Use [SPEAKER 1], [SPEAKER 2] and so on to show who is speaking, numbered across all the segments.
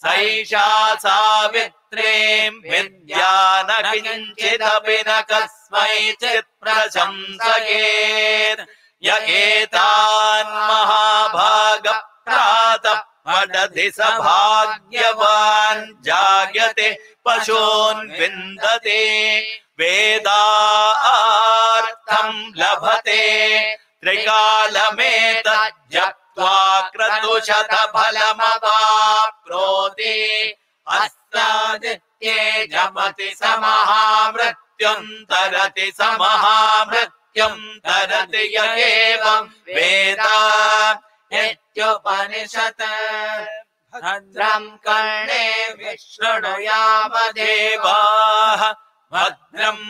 [SPEAKER 1] सैषा सावित्रीम् विद्या न किञ्चिदपि न कस्मैचित् प्रशंसयेत् य एतान् महाभागप्रातः पठति स भाग्यवान् जायते पशून् विन्दते वेदार्थम् लभते त्रिकालमेतज्जप्त्वा क्रतुशतफलमवाप्नोति अस्तादित्ये जपति स महामृत्युम् तरति स महामृत्युम् तरति य एवम् वेद
[SPEAKER 2] इत्युपनिषत् भद्रम् कर्णे विशृणुयामदेवा
[SPEAKER 1] देवाः भद्रम्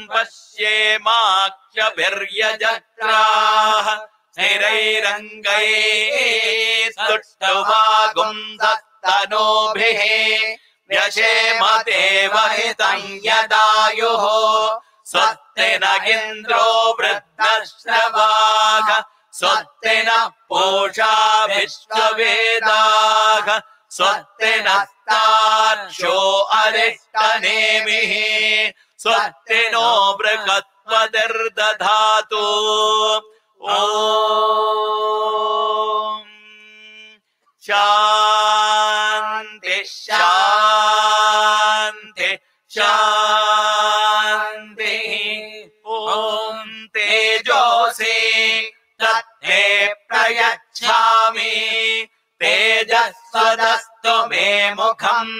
[SPEAKER 1] पश्येमाख्यभिर्यजत्राः स्थिरैरङ्गैः स्तुष्टुवागुंसस्तनूभिः व्यशेम देवहितम् यदायुः स्वस्ति न इन्द्रो वृद्धश्रवाः स्वस्ति नः पूषा विश्ववेदाः स्वस्ति नस्तार्क्ष्यो अरिष्टनेमिः स्वस्ति नो बृहस्पतिर्दधातु ॐ शान्ति शान्ति शान्तिः ॐ तेजोसि तत्ते प्रयच्छामि तेजस्वदस्तु मे मुखम्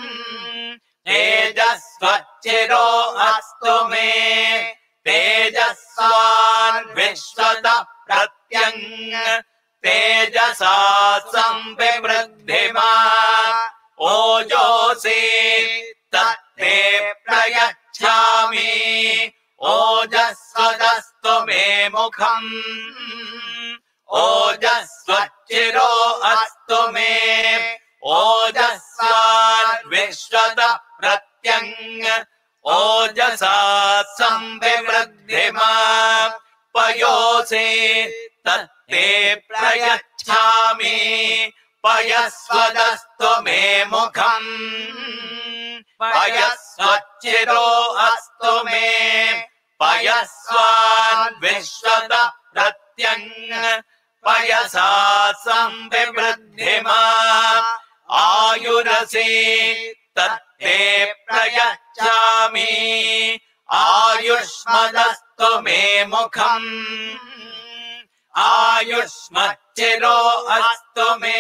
[SPEAKER 1] तेजस्वच्चिरो अस्तु मे तेजस्वान् विश्वत प्रत्यङ् तेजसा संविवृद्धिमा ओजोसि तत्ते प्रयच्छामि ओजस्वदस्तु मे मुखम् ओजस्वच्चिरो अस्तु मे ओजस्वान् विश्वत प्रत्यङ् ओजसा संविवृद्धिमा पयोसि तत्ते प्रयच्छामि पयस्वदस्तु मे मुखम् पयस्वच्चिरो अस्तु मे पयस्वान् विश्वत प्रत्यङ् पयसा संविवृद्धिमा आयुरसि तत्ते प्रयच्छामि आयुष्मदस्तु मे मुखम् आयुष्मच्चिरो अस्तु मे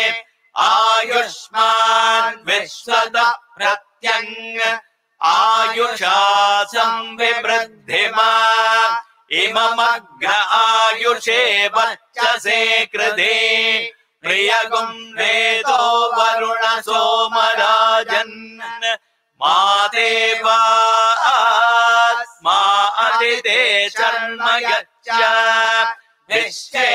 [SPEAKER 1] आयुष्मान् विश्वत प्रत्यङ् आयुषा संविवृद्धिमा इममग्र आयुषे वर्चसे कृते प्रियगुम् वेदो वरुण सोमराजन् मा देवा मा अदिते शर्म यच्च विश्वे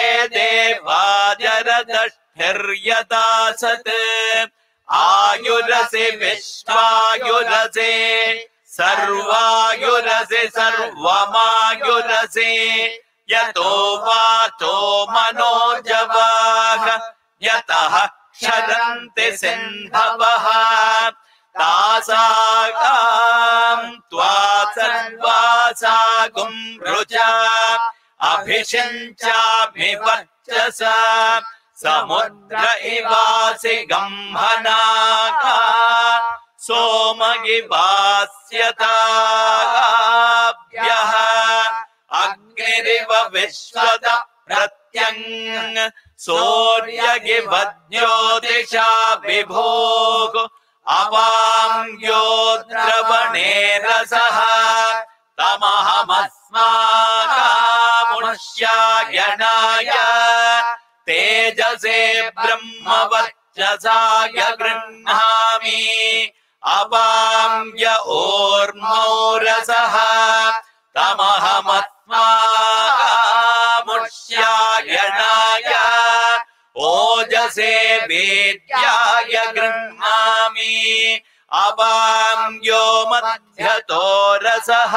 [SPEAKER 1] देवाजरदष्टिर्यदा सत् आयुरसि विश्वायुरसि सर्वायुरसि सर्वमायुरसि यतो वाचो मनोजवाः यतः क्षरन्ति सिन्धवः तासागाम् त्वा सर्वासागुम् रुजा अभिषिञ्चाभिवर्चसा समुद्र इवासि गम्हनागा सोमगिवास्यताभ्यः अग्निरिव विश्वत प्रत्यङ् सूर्यगिवज्योतिषा विभोः अवाङ्ग्यो द्रवणे रसः तमहमस्माकामुष्यायणाय तेजसे ब्रह्मवर्चसाय गृह्णामि अवाम्य ऊर्मौ रसः तमहमस्माकामुष्यायणाय ओजसे वेद्याय गृह्णामि अवाम्यो मध्यतो रसः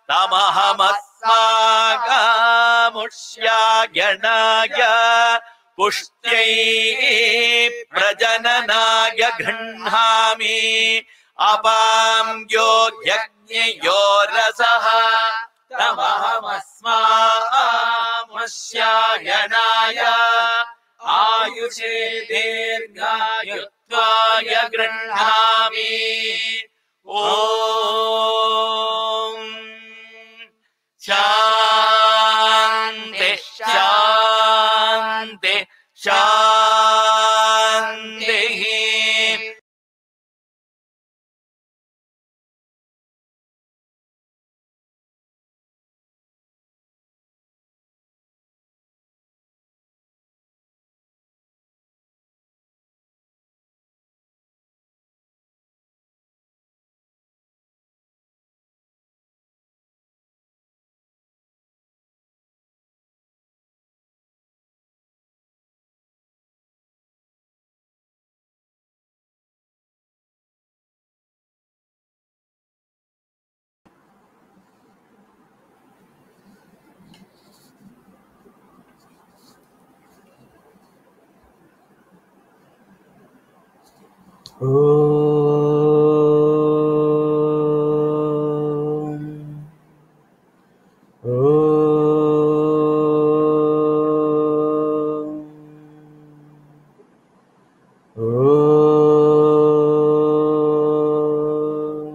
[SPEAKER 1] तमहमस्माकामुष्यायणाय पुष्ट्यै प्रजननाय गृह्णामि अपां यो यज्ञयो रसः तमहमस्मामस्यायनाय आयुषे दीर्घायुत्वाय गृह्णामि ॐ शान्ति शान्ति शान्तिः
[SPEAKER 3] Om Om Om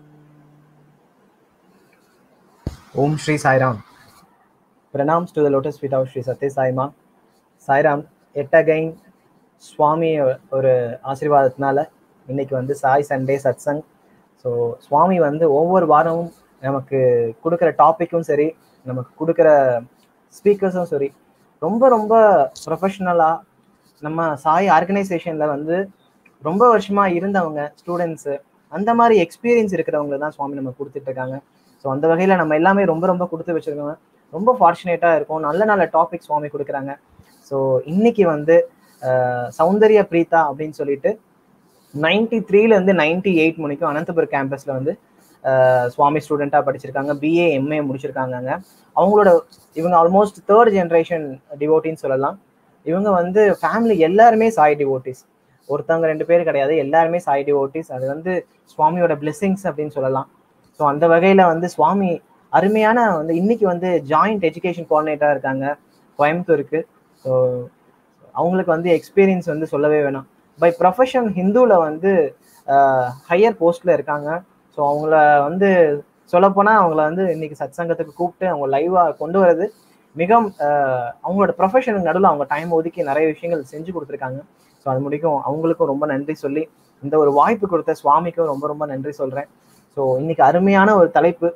[SPEAKER 3] Om Sri Sairam pranams to the lotus feet of Sri Sathya Saima Sairam எட்டகைன் சுவாமி ஒரு ஆசீர்வாதத்தினால இன்னைக்கு வந்து சாய் சண்டே சத்சங் ஸோ சுவாமி வந்து ஒவ்வொரு வாரமும் நமக்கு கொடுக்குற டாப்பிக்கும் சரி நமக்கு கொடுக்குற ஸ்பீக்கர்ஸும் சரி ரொம்ப ரொம்ப ப்ரொஃபஷ்னலாக நம்ம சாய் ஆர்கனைசேஷனில் வந்து ரொம்ப வருஷமாக இருந்தவங்க ஸ்டூடெண்ட்ஸு அந்த மாதிரி எக்ஸ்பீரியன்ஸ் இருக்கிறவங்க தான் சுவாமி நம்ம கொடுத்துட்டு இருக்காங்க ஸோ அந்த வகையில் நம்ம எல்லாமே ரொம்ப ரொம்ப கொடுத்து வச்சிருக்கோங்க ரொம்ப ஃபார்ச்சுனேட்டாக இருக்கும் நல்ல நல்ல டாபிக் சுவாமி கொடுக்குறாங்க ஸோ இன்னைக்கு வந்து அஹ், சௌந்தர்ய பிரீதா அப்படின்னு சொல்லிட்டு நைன்டி த்ரீலேருந்து நைன்டி எயிட் மணிக்கும் அனந்தபுரம் கேம்பஸில் வந்து அஹ், சுவாமி ஸ்டூடெண்ட்டாக படிச்சிருக்காங்க பிஏ எம்ஏ முடிச்சிருக்காங்கங்க அவங்களோட இவங்க ஆல்மோஸ்ட் தேர்ட் ஜென்ரேஷன் டிவோட்டின்னு சொல்லலாம் இவங்க வந்து ஃபேமிலி எல்லாருமே சாய் டிவோட்டிஸ் ஒருத்தவங்க ரெண்டு பேர் கிடையாது எல்லாருமே சாய் டிவோட்டிஸ் அது வந்து சுவாமியோட blessings அப்படின்னு சொல்லலாம் ஸோ அந்த வகையில் வந்து சுவாமி அருமையான வந்து இன்னைக்கு வந்து ஜாயிண்ட் எஜுகேஷன் கோஆர்டினேட்டராக இருக்காங்க கோயம்புத்தூருக்கு ஸோ அவங்களுக்கு வந்து எக்ஸ்பீரியன்ஸ் வந்து சொல்லவே வேணாம் பை ப்ரொஃபஷன் ஹிந்துவில் வந்து ஹையர் போஸ்ட்டில் இருக்காங்க ஸோ அவங்கள வந்து சொல்லப்போனால் அவங்கள வந்து இன்னைக்கு சத் சங்கத்துக்கு கூப்பிட்டு அவங்க லைவாக கொண்டு வரது மிக ஆஹ், அவங்களோட ப்ரொஃபஷனுக்கு நடுவில் அவங்க டைம் ஒதுக்கி நிறைய விஷயங்கள் செஞ்சு கொடுத்துருக்காங்க ஸோ அது முடிக்கும் அவங்களுக்கும் ரொம்ப நன்றி சொல்லி இந்த ஒரு வாய்ப்பு கொடுத்த சுவாமிக்கும் ரொம்ப ரொம்ப நன்றி சொல்கிறேன் ஸோ இன்னைக்கு அருமையான ஒரு தலைப்பு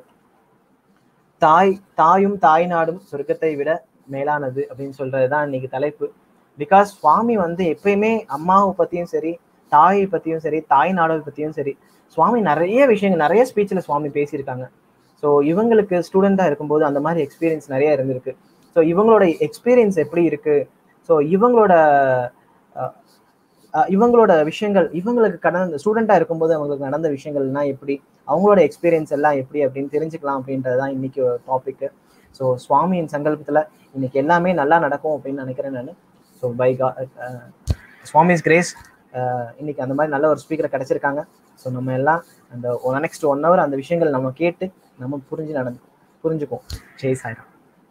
[SPEAKER 3] தாய் தாயும் தாய் நாடும் சொர்க்கத்தை விட மேலானது அப்படின்னு சொல்றது தான் இன்னைக்கு தலைப்பு பிகாஸ் சுவாமி வந்து எப்பயுமே அம்மாவை பத்தியும் சரி தாயை பத்தியும் சரி தாய் நாடை பத்தியும் சரி சுவாமி நிறைய விஷயங்கள் நிறைய ஸ்பீச்சில் சுவாமி பேசியிருக்காங்க ஸோ இவங்களுக்கு ஸ்டூடெண்டாக இருக்கும்போது அந்த மாதிரி எக்ஸ்பீரியன்ஸ் நிறைய இருந்திருக்கு ஸோ இவங்களோட எக்ஸ்பீரியன்ஸ் எப்படி இருக்கு ஸோ இவங்களோட அஹ், அஹ், இவங்களோட விஷயங்கள் இவங்களுக்கு கடந்த ஸ்டூடெண்டாக இருக்கும்போது அவங்களுக்கு நடந்த விஷயங்கள்னா எப்படி அவங்களோட எக்ஸ்பீரியன்ஸ் எல்லாம் எப்படி அப்படின்னு தெரிஞ்சுக்கலாம் அப்படின்றது தான் இன்னைக்கு டாபிக் ஸோ சுவாமியின் சங்கல்பத்தில் இன்னைக்கு எல்லாமே நல்லா நடக்கும் அப்படின்னு நினைக்கிறேன் நான் ஸோ பை கா சுவாமிஸ் கிரேஸ் இன்னைக்கு அந்த மாதிரி நல்ல ஒரு ஸ்பீக்கரை கிடைச்சிருக்காங்க ஸோ நம்ம எல்லாம் அந்த நெக்ஸ்ட் ஒன் ஹவர் அந்த விஷயங்கள் நம்ம கேட்டு நம்ம புரிஞ்சு நடந்து புரிஞ்சுக்குவோம் ஜெய் சாய்ராம்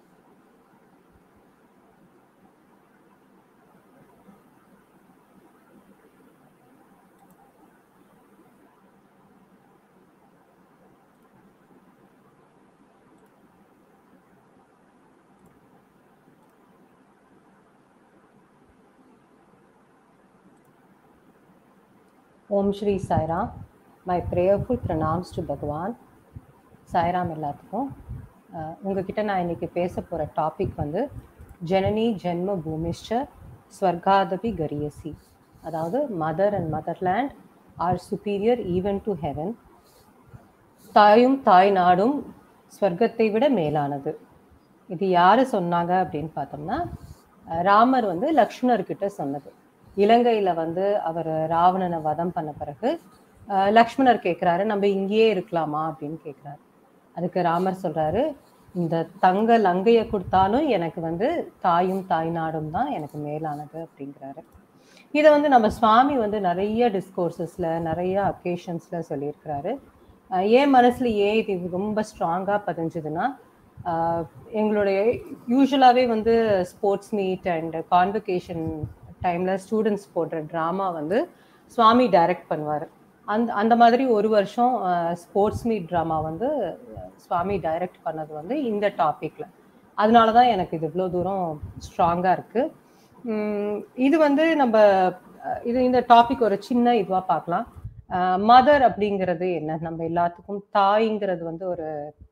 [SPEAKER 4] ஓம் Sri Sairam my prayerful pranams to Bhagavan Sairam எல்லாத்துக்கும் அஹ், உங்ககிட்ட நான் இன்னைக்கு பேச போகிற டாபிக் வந்து ஜனனி ஜென்ம பூமிஷ்ச ஸ்வர்காதபி கரியசி அதாவது mother and motherland are superior even to heaven தாயும் தாய் நாடும் ஸ்வர்க்கத்தை விட மேலானது இது யார் சொன்னாங்க அப்படின்னு பார்த்தோம்னா அஹ், ராமர் வந்து லக்ஷ்மணர்கிட்ட சொன்னது இலங்கையில் வந்து அவர் ராவணனை வதம் பண்ண பிறகு அஹ், லக்ஷ்மணர் கேட்குறாரு நம்ம இங்கேயே இருக்கலாமா அப்படின்னு கேட்குறாரு அதுக்கு ராமர் சொல்றாரு இந்த தங்க லங்கையை கொடுத்தாலும் எனக்கு வந்து தாயும் தாய்நாடும் தான் எனக்கு மேலானது அப்படிங்கிறாரு இதை வந்து நம்ம சுவாமி வந்து நிறைய டிஸ்கோர்சஸ்ல நிறைய அக்கேஷன்ஸ்ல சொல்லியிருக்கிறாரு அஹ் ஏன் மனசுல ஏன் இது ரொம்ப ஸ்ட்ராங்கா பதிஞ்சுதுன்னா ஆஹ் எங்களுடைய யூஸ்வலாகவே வந்து ஸ்போர்ட்ஸ் மீட் அண்ட் கான்வெகேஷன் டைமில் ஸ்டூடெண்ட்ஸ் போடுற ட்ராமா வந்து சுவாமி டைரக்ட் பண்ணுவார் அந்த அந்த மாதிரி ஒரு வருஷம் ஸ்போர்ட்ஸ் மீட் ட்ராமா வந்து அஹ், சுவாமி டைரக்ட் பண்ணது வந்து இந்த டாப்பிக்கில் அதனால தான் எனக்கு இது இவ்வளோ தூரம் ஸ்ட்ராங்காக இருக்குது இது வந்து நம்ம அஹ், இது இந்த டாபிக் ஒரு சின்ன இதுவாக பார்க்கலாம் மதர் அப்படிங்கிறது என்ன நம்ம எல்லாத்துக்கும் தாய்ங்கிறது வந்து ஒரு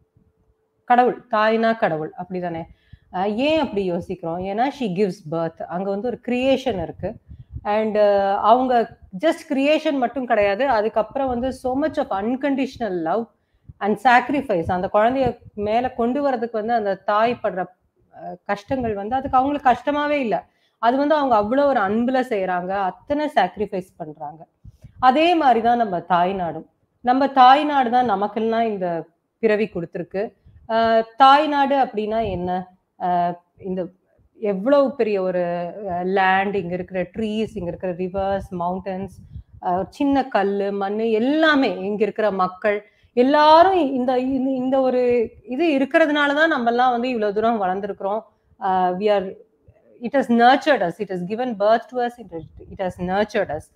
[SPEAKER 4] கடவுள் தாய்னா கடவுள் அப்படிதானே அஹ் ஏன் அப்படி யோசிக்கிறோம் ஏன்னா ஷி கிவ்ஸ் பர்த் அங்க வந்து ஒரு கிரியேஷன் இருக்கு அண்ட் அவங்க ஜஸ்ட் கிரியேஷன் மட்டும் கிடையாது அதுக்கப்புறம் வந்து so much of unconditional love and sacrifice அந்த குழந்தைய மேல கொண்டு வரதுக்கு வந்து அந்த தாய் படுற அஹ், கஷ்டங்கள் வந்து அதுக்கு அவங்களுக்கு கஷ்டமாவே இல்லை அது வந்து அவங்க அவ்வளோ ஒரு அன்புல செய்யறாங்க அத்தனை சாக்ரிஃபைஸ் பண்றாங்க அதே மாதிரி தான் நம்ம தாய்நாடும் நம்ம தாய்நாடு தான் நமக்கெல்லாம் இந்த பிறவி கொடுத்துருக்கு ஆஹ் தாய்நாடு அப்படின்னா என்ன ஆஹ் இந்த எவ்வளவு பெரிய ஒரு லேண்ட் இங்க இருக்கிற ட்ரீஸ் இங்க இருக்கிற ரிவர்ஸ் மவுண்டன்ஸ் சின்ன கல் மண் எல்லாமே இங்க இருக்கிற மக்கள் எல்லாரும் இந்த இந்த- இந்த ஒரு இது இருக்கிறதுனால தான் நம்ம எல்லாம் வந்து இவ்வளவு தூரம் வளர்ந்துருக்கிறோம் we are it has nurtured us it has given birth to us it has nurtured us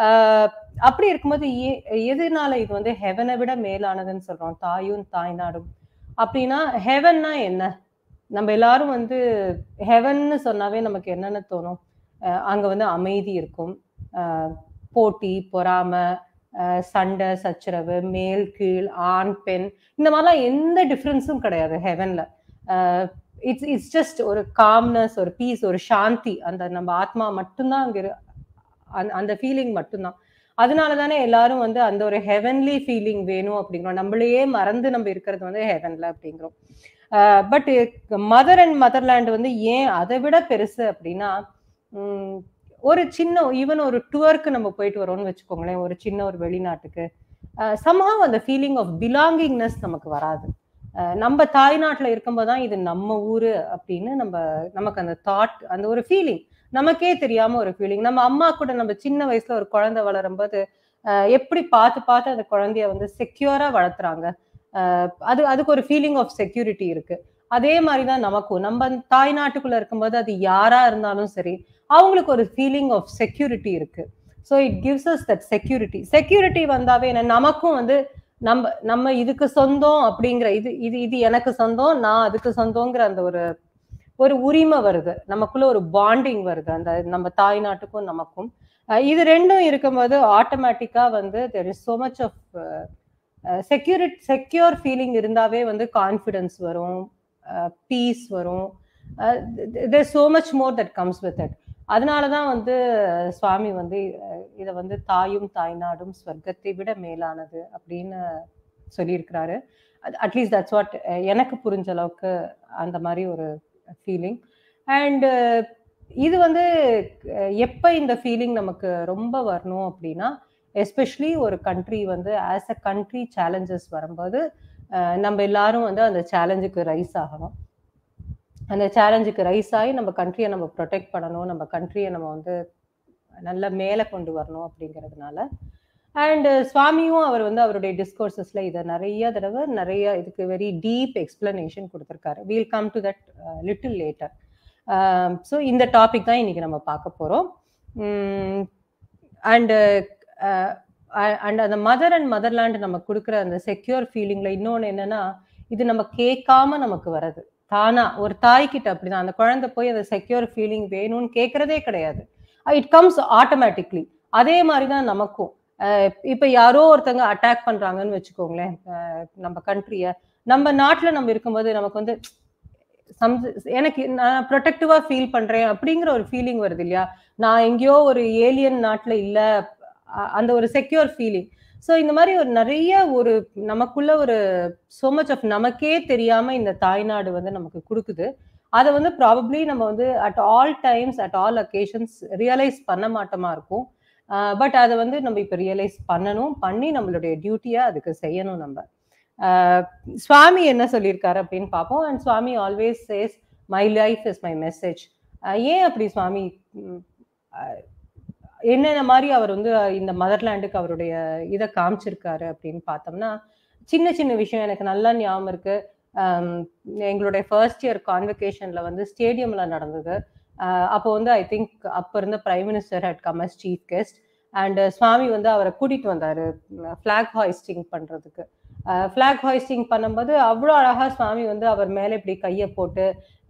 [SPEAKER 4] அப்படி இருக்கும்போது ஏ- எதனால இது வந்து ஹெவனை விட மேலானதுன்னு சொல்றோம் தாயும் தாய்நாடும் அப்படின்னா ஹெவன்னா என்ன நம்ம எல்லாரும் வந்து ஹெவன்னு சொன்னாவே நமக்கு என்னென்ன தோணும் அஹ் அங்க வந்து அமைதி இருக்கும் அஹ் போட்டி பொறாமை அஹ் சண்டை சச்சரவு மேல் கீழ் ஆண் பெண் இந்த மாதிரிலாம் எந்த டிஃப்ரென்ஸும் கிடையாது ஹெவன்ல இட்ஸ் இட்ஸ் ஜஸ்ட் ஒரு காம்னஸ் ஒரு பீஸ் ஒரு சாந்தி அந்த நம்ம ஆத்மா மட்டும்தான் அங்க இரு- அந்த- அந்த ஃபீலிங் மட்டும்தான் அதனால தானே எல்லாரும் வந்து அந்த ஒரு ஹெவன்லி ஃபீலிங் வேணும் அப்படிங்கிறோம் நம்மளையே மறந்து நம்ம இருக்கிறது வந்து ஹெவன்ல அப்படிங்கிறோம் பட் மதர் அண்ட் மதர்லேண்ட் வந்து ஏன் அதை விட பெருசு அப்படின்னா உம், ஒரு சின்ன ஈவன் ஒரு டூருக்கு நம்ம போயிட்டு வரோம்னு வச்சுக்கோங்களேன் ஒரு சின்ன ஒரு வெளிநாட்டுக்கு சம்ஹாவ் அந்த ஃபீலிங் ஆஃப் பிலாங்கிங்னஸ் நமக்கு வராது அஹ் நம்ம தாய்நாட்டுல இருக்கும்போது தான் இது நம்ம ஊரு அப்படின்னு நம்ம நமக்கு அந்த தாட் அந்த ஒரு ஃபீலிங் நமக்கே தெரியாம ஒரு ஃபீலிங் நம்ம அம்மா கூட நம்ம சின்ன வயசுல ஒரு குழந்தை வளரும்போது அஹ் எப்படி பார்த்து பார்த்து அந்த குழந்தைய வந்து செக்யூரா வளர்த்துறாங்க அஹ் அது அதுக்கு ஒரு ஃபீலிங் ஆஃப் செக்யூரிட்டி இருக்கு அதே மாதிரிதான் நமக்கும் நம்ம தாய்நாட்டுக்குள்ள இருக்கும்போது அது யாரா இருந்தாலும் சரி அவங்களுக்கு ஒரு ஃபீலிங் ஆஃப் செக்யூரிட்டி இருக்கு so it gives us that security security வந்தாவே என்ன நமக்கும் வந்து நம்ம நம்ம இதுக்கு சொந்தம் அப்படிங்கிற இது இது இது எனக்கு சொந்தம் நான் அதுக்கு சொந்தங்கிற அந்த ஒரு ஒரு உரிமை வருது நமக்குள்ள ஒரு பாண்டிங் வருது அந்த நம்ம தாய்நாட்டுக்கும் நமக்கும் அஹ் இது ரெண்டும் இருக்கும்போது ஆட்டோமேட்டிக்கா வந்து there is so much of security secure feeling இருந்தாவே வந்து கான்ஃபிடன்ஸ் வரும் பீஸ் வரும் there so much more that comes with that அதனால தான் வந்து அஹ், சுவாமி வந்து அஹ், இதை வந்து தாயும் தாய்நாடும் ஸ்வர்க்கத்தை விட மேலானது அப்படின்னு சொல்லியிருக்கிறாரு அட்லீஸ்ட் தட்ஸ் வாட் எனக்கு புரிஞ்ச அளவுக்கு அந்த மாதிரி ஒரு ஃபீலிங் அண்ட் இது வந்து அஹ், எப்ப இந்த ஃபீலிங் நமக்கு ரொம்ப வரணும் அப்படின்னா எஸ்பெஷலி ஒரு கண்ட்ரி வந்து ஆஸ் அ கண்ட்ரி சேலஞ்சஸ் வரும்போது அஹ், நம்ம எல்லாரும் வந்து அந்த சேலஞ்சுக்கு ரைஸ் ஆகணும் அந்த சேலஞ்சுக்கு ரைஸ் ஆகி நம்ம கண்ட்ரியை நம்ம ப்ரொடெக்ட் பண்ணணும் நம்ம கண்ட்ரியை நம்ம வந்து நல்ல மேலே கொண்டு வரணும் அப்படிங்கிறதுனால அண்ட் சுவாமியும் அவர் வந்து அவருடைய டிஸ்கோர்சஸ்ல இதை நிறைய தடவை நிறைய இதுக்கு வெரி டீப் எக்ஸ்பிளனேஷன் கொடுத்துருக்காரு we'll come to that little later so இந்த டாபிக் தான் இன்னைக்கு நம்ம பார்க்க போகிறோம் அண்டு அண்ட் அந்த மதர் அண்ட் மதர்லேண்ட் நம்ம கொடுக்குற அந்த செக்யூர் ஃபீலிங்ல இன்னொன்று என்னன்னா இது நம்ம கேட்காம நமக்கு வர்றது தானா ஒரு தாய்கிட்ட அப்படிதான் அந்த குழந்தை போய் அந்த செக்யூர் ஃபீலிங் வேணும்னு கேட்கறதே கிடையாது இட் கம்ஸ் ஆட்டோமேட்டிக்லி அதே மாதிரி தான் நமக்கும் அஹ் இப்ப யாரோ ஒருத்தங்க அட்டாக் பண்றாங்கன்னு வச்சுக்கோங்களேன் அஹ் நம்ம கண்ட்ரிய நம்ம நாட்டுல நம்ம இருக்கும்போது நமக்கு வந்து சம் எனக்கு நான் ப்ரொடெக்டிவா ஃபீல் பண்றேன் அப்படிங்கிற ஒரு ஃபீலிங் வருது இல்லையா நான் எங்கேயோ ஒரு ஏலியன் நாட்டுல இல்ல அ- அந்த ஒரு செக்யூர் ஃபீலிங் ஸோ இந்த மாதிரி ஒரு நிறைய ஒரு நமக்குள்ள ஒரு so மச் ஆஃப் நமக்கே தெரியாம இந்த தாய்நாடு வந்து நமக்கு கொடுக்குது அதை வந்து ப்ராபப்ளி நம்ம வந்து at all times at all occasions realise பண்ண மாட்டோமா இருக்கும் பட் அதை வந்து நம்ம இப்போ ரியலைஸ் பண்ணணும் பண்ணி நம்மளுடைய டியூட்டியை அதுக்கு செய்யணும் நம்ம சுவாமி என்ன சொல்லியிருக்காரு அப்படின்னு பார்ப்போம் and Swami always says my life is my message ஏன் அப்படி சுவாமி ம், அஹ், என்னென்ன மாதிரி அவர் வந்து இந்த மதர்லேண்டுக்கு அவருடைய இதை காமிச்சிருக்காரு அப்படின்னு பார்த்தோம்னா சின்ன சின்ன விஷயம் எனக்கு நல்லா ஞாபகம் இருக்கு ஆம், எங்களுடைய ஃபர்ஸ்ட் இயர் கான்வெகேஷன்ல வந்து ஸ்டேடியம்ல நடந்தது அஹ், அப்போ வந்து ஐ திங்க் அப்போ இருந்த prime minister had come as chief guest and Swami வந்து அவரை கூட்டிட்டு வந்தாரு ஃபிளாக் ஹாய்ஸ்டிங் பண்றதுக்கு ஃபிளாக் ஹாய்ஸ்டிங் பண்ணும்போது அவ்வளோ அழகா சுவாமி வந்து அவர் மேலே இப்படி கையை போட்டு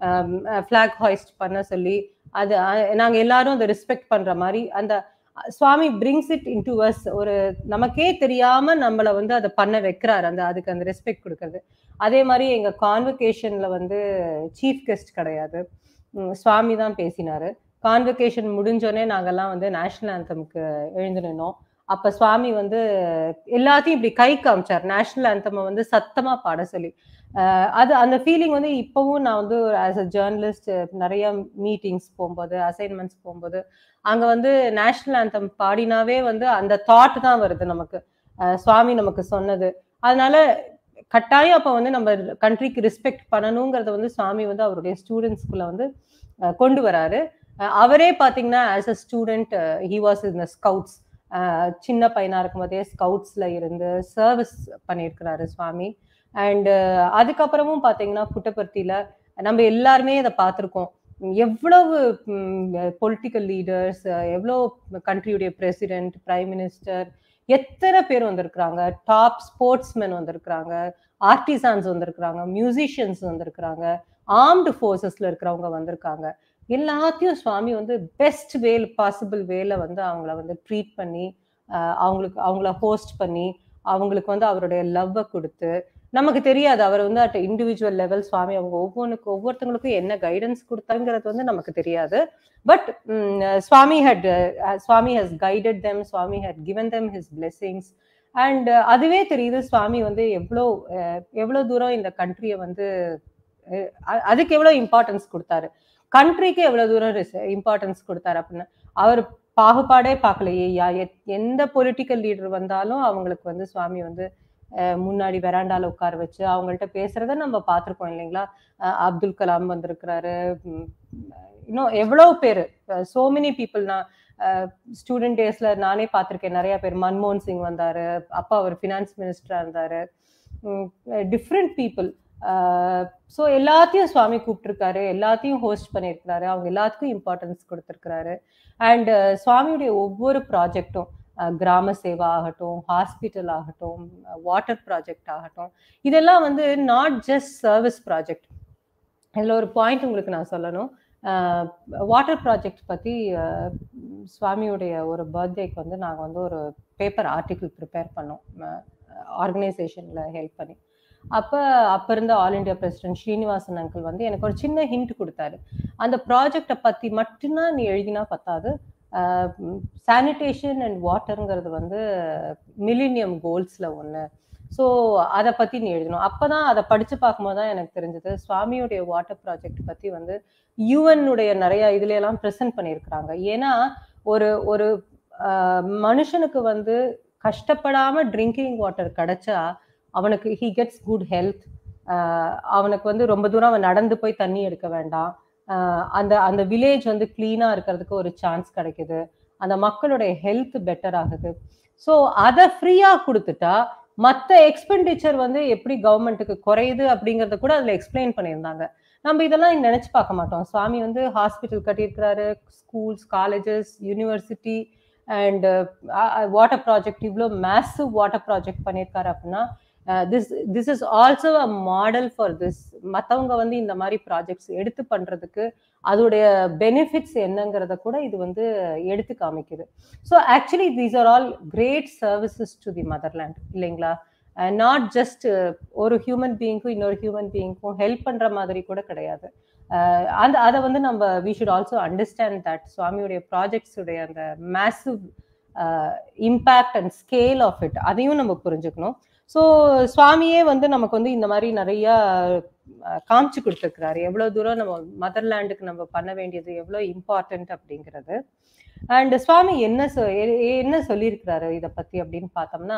[SPEAKER 4] ஃபிளாக் ஹாய்ஸ்ட் பண்ண சொல்லி அது அஹ், நாங்க எல்லாரும் அதை ரெஸ்பெக்ட் பண்ற மாதிரி அந்த ah, Swami brings it into us ஒரு நமக்கே தெரியாம நம்மள வந்து அதை பண்ண வைக்கிறாரு அந்த அதுக்கு அந்த ரெஸ்பெக்ட் கொடுக்கறது அதே மாதிரி எங்க கான்வெகேஷன்ல வந்து சீஃப் கெஸ்ட் கிடையாது உம், சுவாமி தான் பேசினாரு கான்வெகேஷன் முடிஞ்சோடனே நாங்கெல்லாம் வந்து நேஷனல் ஆந்தமுக்கு எழுந்து நின்னோம் அப்ப சுவாமி வந்து எல்லாத்தையும் இப்படி கை காமிச்சார் நேஷனல் ஆந்தமை வந்து சத்தமா பாட சொல்லி அஹ் அது அந்த ஃபீலிங் வந்து இப்பவும் நான் வந்து ஆஸ் அ ஜேர்னலிஸ்ட் நிறைய மீட்டிங்ஸ் போகும்போது அசைன்மெண்ட்ஸ் போகும்போது அங்க வந்து நேஷனல் ஆந்தம் பாடினாவே வந்து அந்த தாட் தான் வருது நமக்கு அஹ் சுவாமி நமக்கு சொன்னது அதனால கட்டாயம் அப்ப வந்து நம்ம கண்ட்ரிக்கு ரெஸ்பெக்ட் பண்ணணுங்கிறத வந்து சுவாமி வந்து அவருடைய ஸ்டூடெண்ட்ஸ்குள்ள வந்து அஹ் கொண்டு வராரு அஹ் அவரே பாத்தீங்கன்னா as a student he was in the scouts சின்ன பையனா இருக்கும்போதே ஸ்கவுட்ஸ்ல இருந்து சர்வீஸ் பண்ணியிருக்கிறாரு சுவாமி அண்ட் அதுக்கப்புறமும் பாத்தீங்கன்னா புட்டபர்த்தியில நம்ம எல்லாருமே இதை பார்த்துருக்கோம் எவ்வளவு பொலிட்டிக்கல் லீடர்ஸ் எவ்வளோ கண்ட்ரியுடைய பிரசிடென்ட் பிரைம் மினிஸ்டர் எத்தனை பேர் வந்திருக்கிறாங்க டாப் ஸ்போர்ட்ஸ்மென் வந்திருக்கிறாங்க ஆர்டிசான்ஸ் வந்திருக்கிறாங்க மியூசிஷியன்ஸ் வந்திருக்கிறாங்க ஆர்ம்டு ஃபோர்ஸஸ்ல இருக்கிறவங்க வந்திருக்காங்க எல்லாத்தையும் சுவாமி வந்து பெஸ்ட் வேல் பாசிபிள் வேல வந்து அவங்கள வந்து ட்ரீட் பண்ணி ஆஹ் அவங்களுக்கு அவங்கள ஹோஸ்ட் பண்ணி அவங்களுக்கு வந்து அவருடைய லவ்வை கொடுத்து நமக்கு தெரியாது அவர் வந்து அட் இண்டிவிஜுவல் லெவல் சுவாமி அவங்க ஒவ்வொன்றுக்கு ஒவ்வொருத்தவங்களுக்கும் என்ன கைடன்ஸ் கொடுத்தாங்கிறது வந்து நமக்கு தெரியாது but Swami had Swami has guided them Swami had given them his blessings and அதுவே தெரியுது சுவாமி வந்து எவ்வளோ அஹ், எவ்வளோ தூரம் இந்த கண்ட்ரியை வந்து அஹ், அ- அதுக்கு எவ்வளோ இம்பார்ட்டன்ஸ் கொடுத்தாரு கண்ட்ரிக்கு எவ்வளவு தூரம் இம்பார்ட்டன்ஸ் கொடுத்தாரு அப்படின்னு அவர் பாகுபாடே பார்க்கலையே யா எத்- எந்த பொலிட்டிக்கல் லீடர் வந்தாலும் அவங்களுக்கு வந்து சுவாமி வந்து அஹ், முன்னாடி வெராண்டால உட்கார வச்சு அவங்கள்ட்ட பேசுறத நம்ம பார்த்திருக்கோம் இல்லைங்களா அஹ், அப்துல் கலாம் வந்திருக்கிறாரு உம், இன்னும் எவ்வளவு பேர் சோ மெனி பீப்புள் நான் ஸ்டூடெண்ட் டேஸ்ல நானே பார்த்திருக்கேன் நிறைய பேர் மன்மோகன் சிங் வந்தாரு அப்பா அவர் ஃபினான்ஸ் மினிஸ்டரா இருந்தாரு டிஃப்ரெண்ட் பீப்புள் ஸோ எல்லாத்தையும் சுவாமி கூப்பிட்டுருக்காரு எல்லாத்தையும் ஹோஸ்ட் பண்ணியிருக்கிறாரு அவங்க எல்லாத்துக்கும் இம்பார்ட்டன்ஸ் கொடுத்துருக்கிறாரு அண்ட் சுவாமியுடைய ஒவ்வொரு ப்ராஜெக்டும் கிராம சேவா ஆகட்டும் ஹாஸ்பிட்டல் ஆகட்டும் வாட்டர் ப்ராஜெக்ட் ஆகட்டும் இதெல்லாம் வந்து நாட் ஜஸ்ட் சர்வீஸ் ப்ராஜெக்ட் இதில் ஒரு பாயிண்ட் உங்களுக்கு நான் சொல்லணும் வாட்டர் ப்ராஜெக்ட் பற்றி சுவாமியுடைய ஒரு பர்த்டேக்கு வந்து நாங்கள் வந்து ஒரு பேப்பர் ஆர்டிக்கிள் ப்ரிப்பேர் பண்ணோம் ஆர்கனைசேஷனில் ஹெல்ப் பண்ணி அப்போ அப்போ இருந்த all India president Srinivasan uncle வந்து எனக்கு ஒரு சின்ன ஹிண்ட் கொடுத்தாரு அந்த ப்ராஜெக்டை பற்றி மட்டும்தான் நீ எழுதினா பத்தாது சானிடேஷன் அண்ட் வாட்டருங்கிறது வந்து மில்லினியம் கோல்ஸில் ஒன்று ஸோ அதை பற்றி நீ எழுதணும் அப்போ தான் அதை படித்து பார்க்கும்போது தான் எனக்கு தெரிஞ்சது சுவாமியுடைய வாட்டர் ப்ராஜெக்ட் பற்றி வந்து யூஎன்னுடைய நிறைய இதுல எல்லாம் ப்ரெசென்ட் பண்ணியிருக்கிறாங்க ஏன்னா ஒரு ஒரு ஆஹ், மனுஷனுக்கு வந்து கஷ்டப்படாம ட்ரிங்கிங் வாட்டர் கிடைச்சா அவனுக்கு ஹி கெட்ஸ் குட் ஹெல்த் அவனுக்கு வந்து ரொம்ப தூரம் அவன் நடந்து போய் தண்ணி எடுக்க வேண்டாம் ஆஹ், அந்த அந்த வில்லேஜ் வந்து கிளீனா இருக்கிறதுக்கு ஒரு சான்ஸ் கிடைக்குது அந்த மக்களுடைய ஹெல்த் பெட்டர் ஆகுது ஸோ அதை ஃப்ரீயா கொடுத்துட்டா மற்ற எக்ஸ்பெண்டிச்சர் வந்து எப்படி கவர்மெண்ட்டுக்கு குறையுது அப்படிங்கறத கூட அதுல எக்ஸ்பிளைன் பண்ணியிருந்தாங்க நம்ம இதெல்லாம் நினைச்சு பார்க்க மாட்டோம் சுவாமி வந்து ஹாஸ்பிட்டல் கட்டியிருக்கிறாரு schools colleges university and water project இவ்வளோ மேசிவ் வாட்டர் ப்ராஜெக்ட் பண்ணியிருக்காரு அப்படின்னா this this is also a model for this மற்றவங்க வந்து இந்த மாதிரி ப்ராஜெக்ட்ஸ் எடுத்து பண்றதுக்கு அதோடைய பெனிஃபிட்ஸ் என்னங்கிறத கூட இது வந்து எடுத்து காமிக்குது so actually these are all great services to the motherland இல்லைங்களா நாட் ஜஸ்ட் ஒரு ஹியூமன் பீயிங்க்கும் இன்னொரு ஹியூமன் பீயிங்க்கும் ஹெல்ப் பண்ற மாதிரி கூட கிடையாது அஹ் அந்த அதை வந்து நம்ம we should also understand that சுவாமியுடைய ப்ராஜெக்ட்ஸ் உடைய அந்த massive impact and scale of it அதையும் நம்ம புரிஞ்சுக்கணும் ஸோ சுவாமியே வந்து நமக்கு வந்து இந்த மாதிரி நிறைய அஹ், காமிச்சு கொடுத்துருக்கிறாரு எவ்வளவு தூரம் நம்ம மதர்லேண்டுக்கு நம்ம பண்ண வேண்டியது எவ்வளோ இம்பார்ட்டன்ட் அப்படிங்கிறது அண்ட் சுவாமி என்ன சொ- எ- என்ன சொல்லியிருக்கிறாரு இதை பத்தி அப்படின்னு பார்த்தோம்னா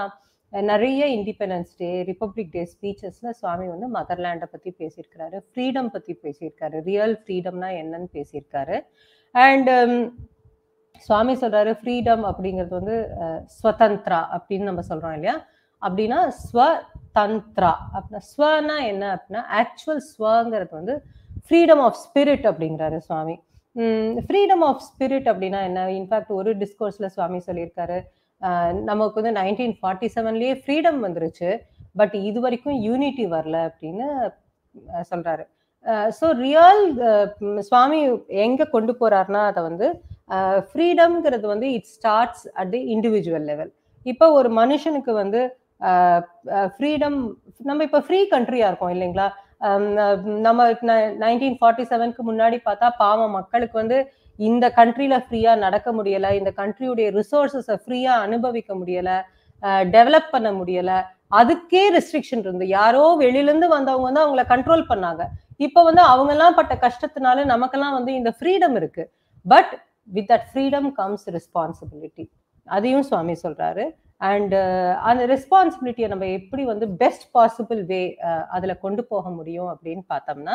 [SPEAKER 4] நிறைய இண்டிபெண்டன்ஸ் டே ரிப்பப்ளிக் டே ஸ்பீச்சஸ்ல சுவாமி வந்து மதர்லேண்டை பத்தி பேசியிருக்கிறாரு ஃப்ரீடம் பத்தி பேசியிருக்காரு ரியல் ஃப்ரீடம்னா என்னன்னு பேசியிருக்காரு அண்ட் சுவாமி சொல்றாரு ஃப்ரீடம் அப்படிங்கிறது வந்து அஹ், ஸ்வதந்திரா அப்படின்னு நம்ம சொல்றோம் இல்லையா அப்படின்னா ஸ்வதந்திரா அப்படின்னா ஸ்வனா என்ன அப்படின்னா ஆக்சுவல் ஸ்வங்கிறது வந்து ஃப்ரீடம் ஆஃப் ஸ்பிரிட் அப்படிங்கிறாரு சுவாமி ஃப்ரீடம் ஆஃப் ஸ்பிரிட் அப்படின்னா என்ன இன்ஃபேக்ட் ஒரு டிஸ்கோர்ஸ்ல சுவாமி சொல்லியிருக்காரு அஹ், நமக்கு வந்து நைன்டீன் ஃபார்ட்டி செவன்லயே ஃப்ரீடம் வந்துருச்சு பட் இது வரைக்கும் யூனிட்டி வரல அப்படின்னு அஹ், சொல்றாரு ஸோ ரியல் சுவாமி எங்க கொண்டு போறாருன்னா அதை வந்து ஃப்ரீடம்ங்கிறது வந்து it starts at the individual level இப்போ ஒரு மனுஷனுக்கு வந்து ஃப்ரீடம் நம்ம இப்போ ஃப்ரீ கண்ட்ரியா இருக்கோம் இல்லைங்களா அஹ் நம்ம நைன்டீன் ஃபார்ட்டி செவனுக்கு முன்னாடி பார்த்தா பாவம் மக்களுக்கு வந்து இந்த கண்ட்ரில ஃப்ரீயா நடக்க முடியல இந்த கண்ட்ரியுடைய ரிசோர்சஸை ஃப்ரீயா அனுபவிக்க முடியல டெவலப் பண்ண முடியல அதுக்கே ரெஸ்ட்ரிக்ஷன் இருந்து யாரோ வெளியில இருந்து வந்தவங்க வந்து அவங்கள கண்ட்ரோல் பண்ணாங்க இப்ப வந்து அவங்க எல்லாம் பட்ட கஷ்டத்தினால நமக்கெல்லாம் வந்து இந்த ஃப்ரீடம் இருக்கு but with that freedom comes responsibility அதையும் சுவாமி சொல்றாரு அண்ட் அந்த ரெஸ்பான்சிபிலிட்டியை நம்ம எப்படி வந்து பெஸ்ட் பாசிபிள் வே அதுல கொண்டு போக முடியும் அப்படின்னு பார்த்தோம்னா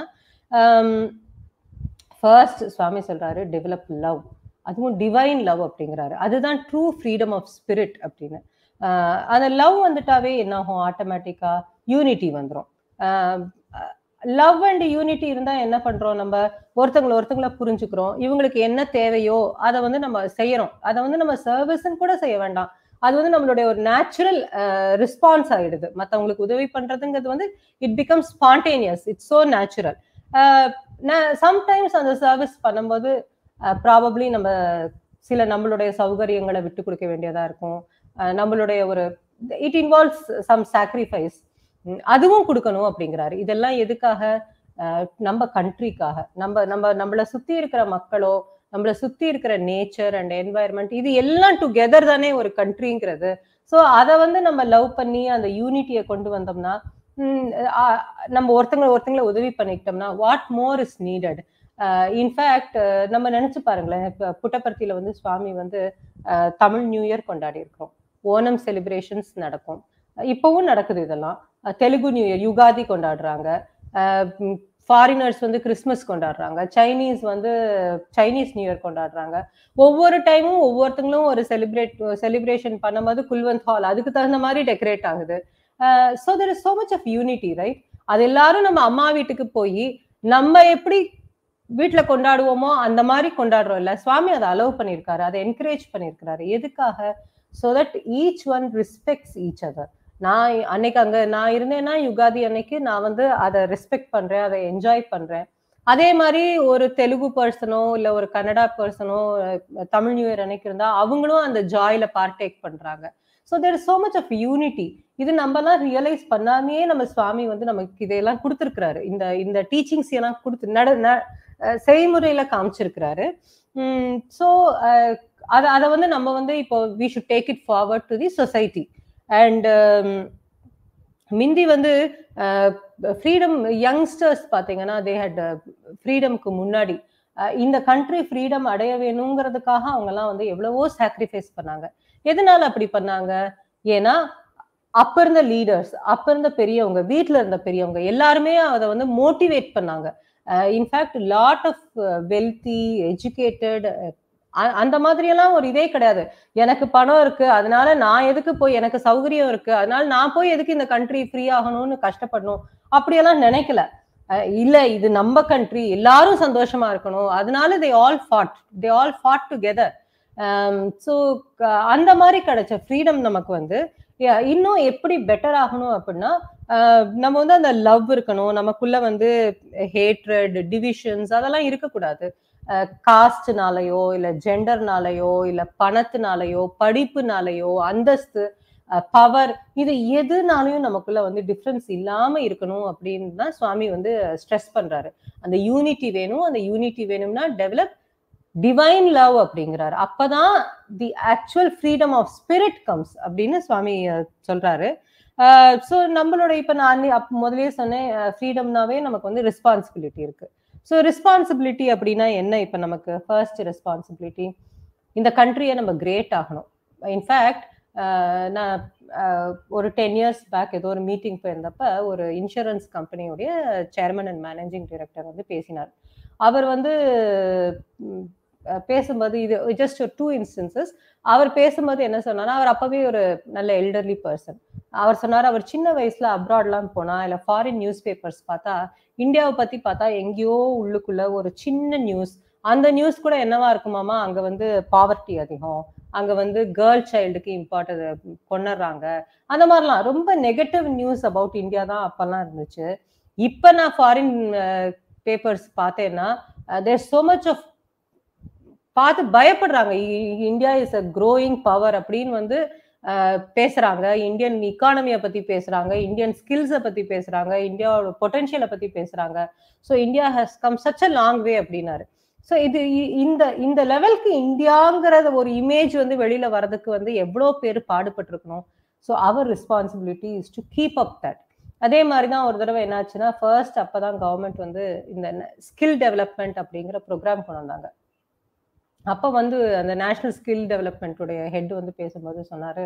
[SPEAKER 4] ஃபர்ஸ்ட் சுவாமி சொல்றாரு டெவலப் லவ் அதுவும் டிவைன் லவ் அப்படிங்கிறாரு அதுதான் ட்ரூ ஃப்ரீடம் ஆஃப் ஸ்பிரிட் அப்படின்னு ஆஹ் அந்த லவ் வந்துட்டாவே என்ன ஆகும் ஆட்டோமேட்டிக்கா யூனிட்டி வந்துடும் லவ் அண்ட் யூனிட்டி இருந்தா என்ன பண்றோம் நம்ம ஒருத்தங்களை ஒருத்தங்கள புரிஞ்சுக்கிறோம் இவங்களுக்கு என்ன தேவையோ அதை வந்து நம்ம செய்யறோம் அதை வந்து நம்ம சர்வீஸ்ன்னு கூட செய்ய வேண்டாம் அது வந்து நம்மளுடைய ஒரு நேச்சுரல் ரெஸ்பான்ஸ் ஆயிடுது மற்றவங்களுக்கு உதவி பண்றதுங்கிறது வந்து it become spontaneous it's so natural sometimes அந்த சர்வீஸ் பண்ணும்போது ப்ராபப்ளி நம்ம சில நம்மளுடைய சௌகரியங்களை விட்டு கொடுக்க வேண்டியதா இருக்கும் நம்மளுடைய ஒரு இட் இன்வால்வ்ஸ் சம் சாக்ரிஃபைஸ் அதுவும் கொடுக்கணும் அப்படிங்கிறாரு இதெல்லாம் எதுக்காக நம்ம கண்ட்ரிக்காக நம்ம நம்ம நம்மளை சுத்தி இருக்கிற மக்களோ நம்மளை சுத்தி இருக்கிற நேச்சர் அண்ட் என்வாயர்மெண்ட் இது எல்லாம் டுகெதர் தானே ஒரு கண்ட்ரிங்கிறது ஸோ அதை வந்து நம்ம லவ் பண்ணி அந்த யூனிட்டியை கொண்டு வந்தோம்னா நம்ம ஒருத்தங்களை ஒருத்தங்களை உதவி பண்ணிக்கிட்டோம்னா what more is needed in fact நம்ம நினைச்சு பாருங்களேன் இப்போ புட்டபர்த்தியில வந்து சுவாமி வந்து தமிழ் நியூ இயர் கொண்டாடி இருக்கிறோம் ஓணம் செலிப்ரேஷன்ஸ் நடக்கும் இப்பவும் நடக்குது இதெல்லாம் தெலுங்கு நியூ இயர் யுகாதி கொண்டாடுறாங்க ஃபாரினர்ஸ் வந்து கிறிஸ்மஸ் கொண்டாடுறாங்க சைனீஸ் வந்து சைனீஸ் நியூ இயர் கொண்டாடுறாங்க ஒவ்வொரு டைமும் ஒவ்வொருத்தங்களும் ஒரு செலிப்ரேட் செலிப்ரேஷன் பண்ணும்போது குல்வந்த் ஹால் அதுக்கு தகுந்த மாதிரி டெக்கரேட் ஆகுது so there is so much of unity right அது எல்லாரும் நம்ம அம்மா வீட்டுக்கு போய் நம்ம எப்படி வீட்டுல கொண்டாடுவோமோ அந்த மாதிரி கொண்டாடுறோம் இல்ல சுவாமி அதை அலோவ் பண்ணியிருக்காரு அதை என்கரேஜ் பண்ணியிருக்கிறாரு எதுக்காக so that each one respects each other நான் அன்னைக்கு அங்க நான் இருந்தேன்னா யுகாதி அன்னைக்கு நான் வந்து அதை ரெஸ்பெக்ட் பண்றேன் அதை என்ஜாய் பண்றேன் அதே மாதிரி ஒரு தெலுங்கு பர்சனோ இல்ல ஒரு கன்னடா பர்சனோ தமிழ் நியூ இயர் அன்னைக்கு இருந்தா அவங்களும் அந்த ஜாயில பார்ட்டேக் பண்றாங்க so there is so much of unity இது நம்மலாம் ரியலைஸ் பண்ணாமையே நம்ம சுவாமி வந்து நமக்கு இதையெல்லாம் கொடுத்துருக்கிறாரு இந்த இந்த டீச்சிங்ஸ் எல்லாம் கொடுத்து நட செய்முறையில காமிச்சிருக்கிறாரு ஸோ அதை அதை வந்து நம்ம வந்து இப்போ we should take it forward to the society and மிந்தி வந்து ஃப்ரீடம் யங்ஸ்டர்ஸ் பார்த்தீங்கன்னா தே ஹட் ஃப்ரீடம்க்கு முன்னாடி இந்த கண்ட்ரி ஃப்ரீடம் அடைய வேணுங்கிறதுக்காக அவங்கெல்லாம் வந்து எவ்வளவோ சாக்ரிஃபைஸ் பண்ணாங்க எதனால அப்படி பண்ணாங்க ஏன்னா அப்ப இருந்த லீடர்ஸ் அப்ப இருந்த பெரியவங்க வீட்டுல இருந்த பெரியவங்க எல்லாருமே அதை வந்து மோட்டிவேட் பண்ணாங்க in fact lot of wealthy educated அந்த மாதிரி எல்லாம் ஒரு இதே கிடையாது எனக்கு பணம் இருக்கு அதனால நான் எதுக்கு போய் எனக்கு சௌகரியம் இருக்கு அதனால நான் போய் எதுக்கு இந்த கண்ட்ரி ஃப்ரீ ஆகணும்னு கஷ்டப்படணும் அப்படியெல்லாம் நினைக்கல இல்ல இது நம்ம கண்ட்ரி எல்லாரும் சந்தோஷமா இருக்கணும் அதனால they all fought they all fought together so அந்த மாதிரி கிடைச்ச ஃப்ரீடம் நமக்கு வந்து இன்னும் எப்படி பெட்டர் ஆகணும் அப்படின்னா நம்ம வந்து அந்த லவ் இருக்கணும் நமக்குள்ள வந்து ஹேட்ரட் டிவிஷன்ஸ் அதெல்லாம் இருக்கக்கூடாது காஸ்ட்னாலயோ இல்ல ஜெண்டர்னாலயோ இல்ல பணத்தினாலயோ படிப்புனாலயோ அந்தஸ்து பவர் இது எதுனாலையும் நமக்குள்ள வந்து டிஃப்ரென்ஸ் இல்லாம இருக்கணும் அப்படின்னு தான் சுவாமி வந்து ஸ்ட்ரெஸ் பண்றாரு அந்த யூனிட்டி வேணும் அந்த யூனிட்டி வேணும்னா டெவலப் டிவைன் லவ் அப்படிங்கிறாரு அப்பதான் the actual freedom of spirit comes அப்படின்னு சுவாமி சொல்றாரு ஸோ நம்மளோட இப்ப நான் முதலே சொன்னேன் ஃப்ரீடம்னாவே நமக்கு வந்து ரெஸ்பான்சிபிலிட்டி இருக்கு ஸோ ரெஸ்பான்சிபிலிட்டி அப்படின்னா என்ன இப்போ நமக்கு ஃபர்ஸ்ட் ரெஸ்பான்சிபிலிட்டி இந்த கண்ட்ரியை நம்ம கிரேட் ஆகணும் இன்ஃபேக்ட் அஹ், நான் அஹ், ஒரு டென் இயர்ஸ் பேக் ஏதோ ஒரு மீட்டிங் போயிருந்தப்ப ஒரு இன்சூரன்ஸ் கம்பெனியுடைய சேர்மன் அண்ட் மேனேஜிங் டைரக்டர் வந்து பேசினார் அவர் வந்து ம், அஹ், பேசும்போது இது ஜஸ்ட் ஒரு டூ இன்ஸ்டன்சஸ் அவர் பேசும்போது என்ன சொன்னார்னா அவர் அப்பவே ஒரு நல்ல எல்டர்லி பர்சன் அவர் சொன்னார் அவர் சின்ன வயசுல அப்ராட்லாம் போனா இல்ல ஃபாரின் நியூஸ் பேப்பர்ஸ் பார்த்தா இந்தியாவை பத்தி பார்த்தா எங்கேயோ உள்ளுக்குள்ள ஒரு சின்ன நியூஸ் அந்த நியூஸ் கூட என்னவா இருக்குமாமா அங்க வந்து பாவர்ட்டி அதிகம் அங்க வந்து கேர்ள் சைல்டுக்கு இம்பார்ட்டன்ட் கொண்டுறாங்க அந்த மாதிரிலாம் ரொம்ப நெகட்டிவ் நியூஸ் அபவுட் இந்தியா தான் அப்பெல்லாம் இருந்துச்சு இப்ப நான் ஃபாரின் பேப்பர்ஸ் பார்த்தேன்னா தேர் so மச் ஆஃப் பார்த்து பயப்படுறாங்க India is a growing power அப்படின்னு வந்து அஹ், பேசுறாங்க இந்தியன் இக்கானமியை பத்தி பேசுறாங்க இந்தியன் ஸ்கில்ஸை பத்தி பேசுறாங்க இந்தியாவோட பொட்டன்ஷியலை பத்தி பேசுறாங்க so India has come such a long way அப்படின்னாரு ஸோ இது இ- இந்த இந்த லெவலுக்கு இந்தியாங்கிறத ஒரு இமேஜ் வந்து வெளியில வர்றதுக்கு வந்து எவ்வளோ பேர் பாடுபட்டு இருக்கணும் so our responsibility is to keep up that அதே மாதிரி தான் ஒரு தடவை என்னாச்சுன்னா ஃபர்ஸ்ட் அப்பதான் கவர்மெண்ட் வந்து இந்த ஸ்கில் டெவலப்மெண்ட் அப்படிங்கிற ப்ரோக்ராம் கொண்டு வந்தாங்க அப்போ வந்து அந்த நேஷனல் ஸ்கில் டெவலப்மெண்ட்டுடைய ஹெட் வந்து பேசும்போது சொன்னாரு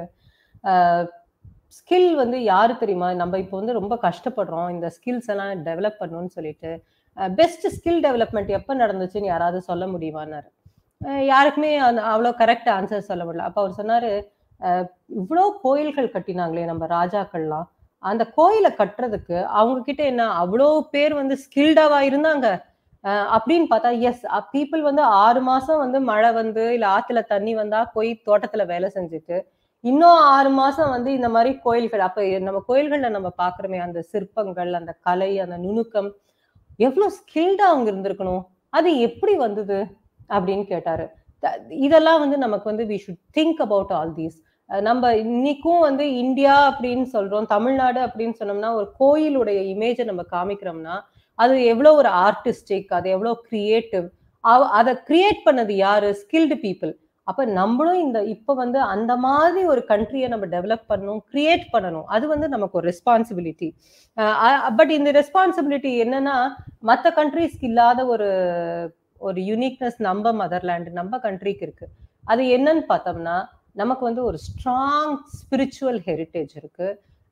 [SPEAKER 4] ஸ்கில் வந்து யாரு தெரியுமா நம்ம இப்போ வந்து ரொம்ப கஷ்டப்படுறோம் இந்த ஸ்கில்ஸ் எல்லாம் டெவலப் பண்ணணும்னு சொல்லிட்டு பெஸ்ட் ஸ்கில் டெவலப்மெண்ட் எப்போ நடந்துச்சுன்னு யாராவது சொல்ல முடியுமான்னாரு அஹ் யாருக்குமே அந்த அவ்வளோ கரெக்ட் ஆன்சர் சொல்ல முடியல அப்போ அவர் சொன்னாரு அஹ் இவ்வளோ கோயில்கள் கட்டினாங்களே நம்ம ராஜாக்கள்லாம் அந்த கோயிலை கட்டுறதுக்கு அவங்க கிட்ட என்ன அவ்வளோ பேர் வந்து ஸ்கில்டாவா இருந்தாங்க அஹ் அப்படின்னு பார்த்தா எஸ் பீப்புள் வந்து ஆறு மாசம் வந்து மழை வந்து இல்ல ஆத்துல தண்ணி வந்தா போய் தோட்டத்துல வேலை செஞ்சுட்டு இன்னும் ஆறு மாசம் வந்து இந்த மாதிரி கோயில்கள் அப்ப நம்ம கோயில்கள்ல நம்ம பாக்குறோமே அந்த சிற்பங்கள் அந்த கலை அந்த நுணுக்கம் எவ்வளவு ஸ்கில்டா அவங்க இருந்திருக்கணும் அது எப்படி வந்தது அப்படின்னு கேட்டாரு த- இதெல்லாம் வந்து நமக்கு வந்து we should think about all these நம்ம இன்னைக்கும் வந்து இந்தியா அப்படின்னு சொல்றோம் தமிழ்நாடு அப்படின்னு சொன்னோம்னா ஒரு கோயிலுடைய இமேஜை நம்ம காமிக்கிறோம்னா அது எவ்வளவு ஒரு ஆர்டிஸ்டிக் அது எவ்வளவு கிரியேட்டிவ் அதை கிரியேட் பண்ணது யாரு ஸ்கில்டு பீப்புள் அப்ப நம்மளும் இந்த இப்ப வந்து அந்த மாதிரி ஒரு கண்ட்ரியை நம்ம டெவலப் பண்ணணும் கிரியேட் பண்ணணும் அது வந்து நமக்கு ஒரு ரெஸ்பான்சிபிலிட்டி பட் இந்த ரெஸ்பான்சிபிலிட்டி என்னன்னா மற்ற கண்ட்ரிஸ்க்கு இல்லாத ஒரு ஒரு யூனிக்னஸ் நம்ம மதர்லேண்ட் நம்ம கண்ட்ரிக்கு இருக்கு அது என்னன்னு பார்த்தோம்னா நமக்கு வந்து ஒரு ஸ்ட்ராங் ஸ்பிரிச்சுவல் ஹெரிட்டேஜ் இருக்கு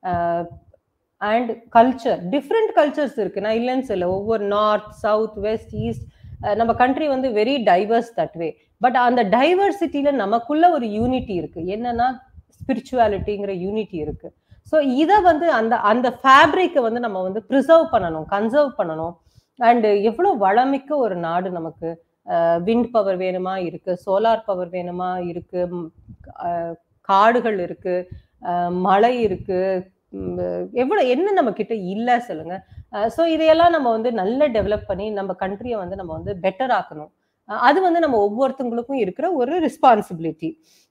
[SPEAKER 4] அண்ட் கல்ச்சர் டிஃப்ரெண்ட் கல்ச்சர்ஸ் இருக்கு நான் இல்லைன்னு சொல்ல ஒவ்வொரு நார்த் சவுத் வெஸ்ட் ஈஸ்ட் நம்ம கண்ட்ரி வந்து very diverse that way but அந்த டைவர்சிட்டியில நமக்குள்ள ஒரு யூனிட்டி இருக்கு என்னன்னா ஸ்பிரிச்சுவாலிட்டிங்கிற யூனிட்டி இருக்கு ஸோ இதை வந்து அந்த அந்த ஃபேப்ரிக்கை வந்து நம்ம வந்து ப்ரிசர்வ் பண்ணணும் கன்சர்வ் பண்ணணும் அண்ட் எவ்வளோ வளமிக்க ஒரு நாடு நமக்கு விண்ட் பவர் வேணுமா இருக்கு சோலார் பவர் வேணுமா இருக்கு ம், அஹ், காடுகள் இருக்கு அஹ், மழை இருக்கு ம், எவ்வளவு என்ன நம்ம கிட்ட இல்ல சொல்லுங்க ஸோ இதையெல்லாம் நம்ம வந்து நல்லா டெவலப் பண்ணி நம்ம கண்ட்ரியை வந்து நம்ம வந்து பெட்டர் ஆக்கணும் அஹ், அது வந்து நம்ம ஒவ்வொருத்தங்களுக்கும் இருக்கிற ஒரு ரெஸ்பான்சிபிலிட்டி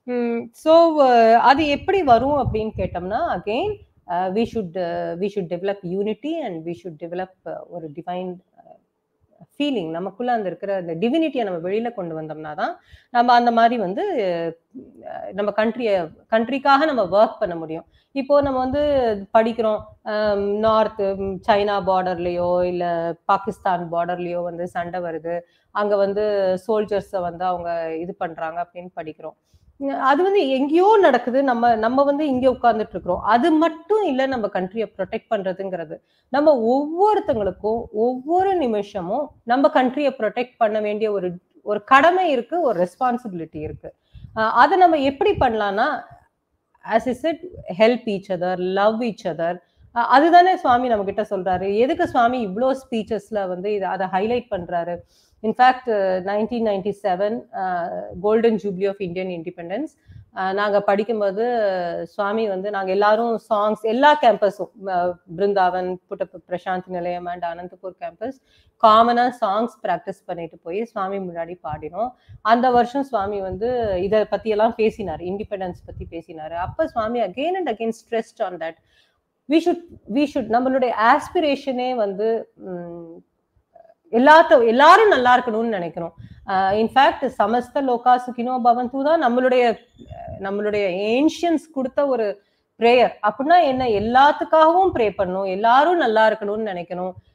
[SPEAKER 4] ஸோ அது எப்படி வரும் அப்படின்னு கேட்டோம்னா again we should we should develop unity and we should develop ஒரு டிவைன் ஃபீலிங் நமக்குள்ள அந்த இருக்கிற அந்த டிவினிட்டியை நம்ம வெளியில கொண்டு வந்தோம்னா தான் நம்ம அந்த மாதிரி வந்து அஹ், நம்ம கண்ட்ரியை கண்ட்ரிக்காக நம்ம ஒர்க் பண்ண முடியும் இப்போ நம்ம வந்து படிக்கிறோம் நார்த் சைனா பார்டர்லயோ இல்ல பாகிஸ்தான் பார்டர்லயோ வந்து சண்டை வருது அங்க வந்து சோல்ஜர்ஸை வந்து அவங்க இது பண்றாங்க அப்படின்னு படிக்கிறோம் உம் அது வந்து எங்கேயோ நடக்குது நம்ம நம்ம வந்து இங்க உட்கார்ந்துட்டு இருக்கிறோம் அது மட்டும் இல்ல நம்ம கண்ட்ரியை ப்ரொடெக்ட் பண்றதுங்கிறது நம்ம ஒவ்வொருத்தங்களுக்கும் ஒவ்வொரு நிமிஷமும் நம்ம கண்ட்ரியை ப்ரொடெக்ட் பண்ண வேண்டிய ஒரு ஒரு கடமை இருக்கு ஒரு ரெஸ்பான்சிபிலிட்டி இருக்கு அஹ் அதை நம்ம எப்படி பண்ணலாம்னா as is it help each other love each other அதுதானே சுவாமி நம்ம கிட்ட சொல்றாரு எதுக்கு சுவாமி இவ்வளோ ஸ்பீச்சஸ்ல வந்து இதை அதை ஹைலைட் பண்றாரு in fact nineteen ninety seven golden jubilee of Indian independence நாங்க படிக்கும்போது சுவாமி வந்து நாங்க எல்லாரும் சாங்ஸ் எல்லா கேம்பஸும் பிருந்தாவன் புட்ட பிரசாந்த் நிலையம் அண்ட் அனந்தபூர் கேம்பஸ் காமனா சாங்ஸ் ப்ராக்டிஸ் பண்ணிட்டு போய் சுவாமி முன்னாடி பாடினோம் அந்த வருஷம் சுவாமி வந்து இதை பத்தி எல்லாம் பேசினார் இண்டிபெண்டன்ஸ் பத்தி பேசினாரு அப்ப Swami again and again stressed on that we should we should நம்மளுடைய ஆஸ்பிரேஷனே வந்து உம், எல்லாத்த எல்லாரும் நல்லா இருக்கணும்னு நினைக்கிறோம் இன்ஃபேக்ட் சமஸ்த லோகா சுகினோ பவந்து தான் நம்மளுடைய அஹ், நம்மளுடைய ஏன்ஷியன்ஸ் கொடுத்த ஒரு ப்ரேயர் அப்படின்னா என்ன எல்லாத்துக்காகவும் ப்ரே பண்ணணும் எல்லாரும் நல்லா இருக்கணும்னு நினைக்கணும்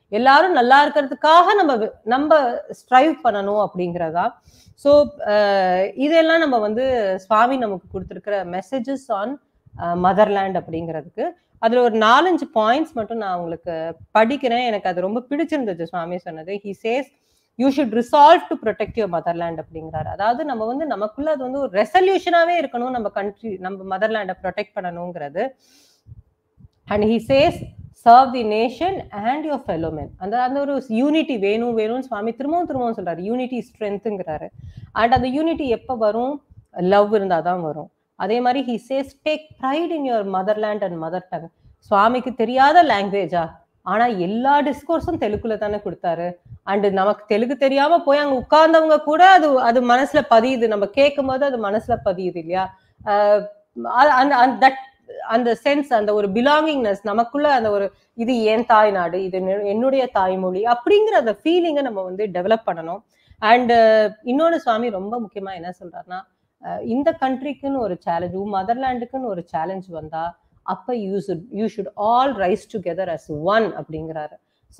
[SPEAKER 4] எல்லாரும் நல்லா இருக்கிறதுக்காக நம்ம வி- நம்ம ஸ்ட்ரைவ் பண்ணணும் அப்படிங்கிறதா ஸோ இதெல்லாம் நம்ம வந்து சுவாமி நமக்கு கொடுத்துருக்கிற மெசேஜஸ் ஆன் மதர்லேண்ட் அப்படிங்கிறதுக்கு அதுல ஒரு நாலஞ்சு பாயிண்ட்ஸ் மட்டும் நான் உங்களுக்கு படிக்கிறேன் எனக்கு அது ரொம்ப பிடிச்சிருந்துச்சு சுவாமி சொன்னது he says you should resolve to protect your motherland அப்படிங்கிறாரு அதாவது நம்ம வந்து நமக்குள்ள அது வந்து ஒரு ரெசல்யூஷனாவே இருக்கணும் நம்ம கண்ட்ரி நம்ம மதர்லேண்டை ப்ரொடெக்ட் பண்ணணுங்கிறது and he says serve the nation and your fellowmen அந்த அந்த ஒரு யூனிட்டி வேணும் வேணும்னு சுவாமி திரும்பவும் திரும்பவும் சொல்றாரு யூனிட்டி ஸ்ட்ரென்த்துங்கிறாரு அண்ட் அந்த யூனிட்டி எப்போ வரும் லவ் இருந்தால் தான் வரும் அதே மாதிரி he says take pride in your motherland and mother tongue சுவாமிக்கு தெரியாத லாங்குவேஜா ஆனா எல்லா டிஸ்கோர்ஸும் தெலுங்குல தானே கொடுத்தாரு அண்ட் நமக்கு தெலுங்கு தெரியாம போய் அங்க உட்கார்ந்தவங்க கூட அது அது மனசுல பதியுது நம்ம கேட்கும் போது அது மனசுல பதியுது இல்லையா ஆஹ் அது- அந்த அந்த that- அந்த சென்ஸ் அந்த ஒரு பிலாங்கிங்னஸ் நமக்குள்ள அந்த ஒரு இது என் தாய் நாடு இது என்னு- என்னுடைய தாய்மொழி அப்படிங்கிற அந்த ஃபீலிங்கை நம்ம வந்து டெவலப் பண்ணணும் அண்ட் இன்னொன்னு சுவாமி ரொம்ப முக்கியமா என்ன சொல்றாருன்னா அஹ் இந்த கண்ட்ரிக்குன்னு ஒரு சேலஞ்ச் மதர்லேண்டுக்குன்னு ஒரு சேலஞ்ச் வந்தா அப்ப you should you should all rise together as one அப்படிங்கிறாரு ஸோ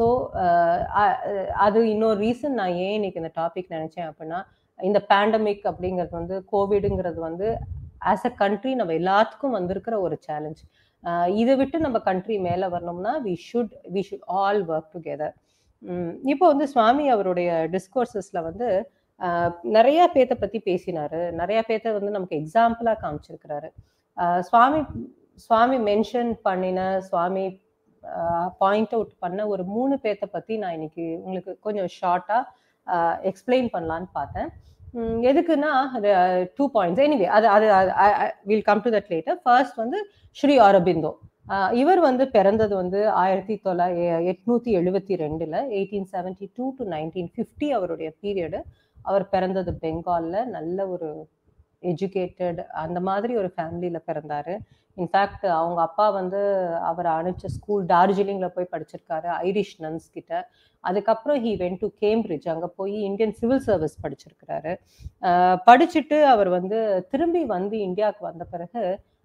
[SPEAKER 4] அது இன்னொரு ரீசன் நான் ஏன் இன்னைக்கு இந்த டாபிக் நினைச்சேன் அப்படின்னா இந்த பேண்டமிக் அப்படிங்கிறது வந்து கோவிடுங்கிறது வந்து ஆஸ் அ கண்ட்ரி நம்ம எல்லாத்துக்கும் வந்திருக்கிற ஒரு சேலஞ்ச் இதை விட்டு நம்ம கண்ட்ரி மேலே வரணும்னா we should we should all work together இப்போ வந்து சுவாமி அவருடைய டிஸ்கோர்சஸ்ல வந்து ஆஹ் நிறைய பேத்த பத்தி பேசினாரு நிறைய பேத்த வந்து நமக்கு எக்ஸாம்பிளா காமிச்சிருக்கிறாரு ஆஹ் சுவாமி சுவாமி மென்ஷன் பண்ணின சுவாமி பாயிண்ட் அவுட் பண்ண ஒரு மூணு பேத்த பத்தி நான் இன்னைக்கு உங்களுக்கு கொஞ்சம் ஷார்ட்டா எக்ஸ்பிளைன் பண்ணலான்னு பார்த்தேன் உம் எதுக்குன்னா டூ பாயிண்ட்ஸ் எனிவே அது அது will come to that later first வந்து ஸ்ரீ அரபிந்தோ ஆஹ் இவர் வந்து பிறந்தது வந்து ஆயிரத்தி தொள்ளாயிர எட்நூத்தி எழுபத்தி ரெண்டுல eighteen seventy two to nineteen fifty அவருடைய பீரியடு அவர் பிறந்தது பெங்கால்ல நல்ல ஒரு எஜுகேட்டட் அந்த மாதிரி ஒரு ஃபேமிலியில பிறந்தாரு இன்ஃபேக்ட் அவங்க அப்பா வந்து அவரை அனுப்பிச்ச ஸ்கூல் டார்ஜிலிங்ல போய் படிச்சிருக்காரு ஐரிஷ் நன்ஸ் கிட்ட அதுக்கப்புறம் ஹி வென் டு கேம்பிரிட்ஜ் அங்க போய் இந்தியன் சிவில் சர்வீஸ் படிச்சிருக்கிறாரு ஆஹ் படிச்சுட்டு அவர் வந்து திரும்பி வந்து இந்தியாவுக்கு வந்த பிறகு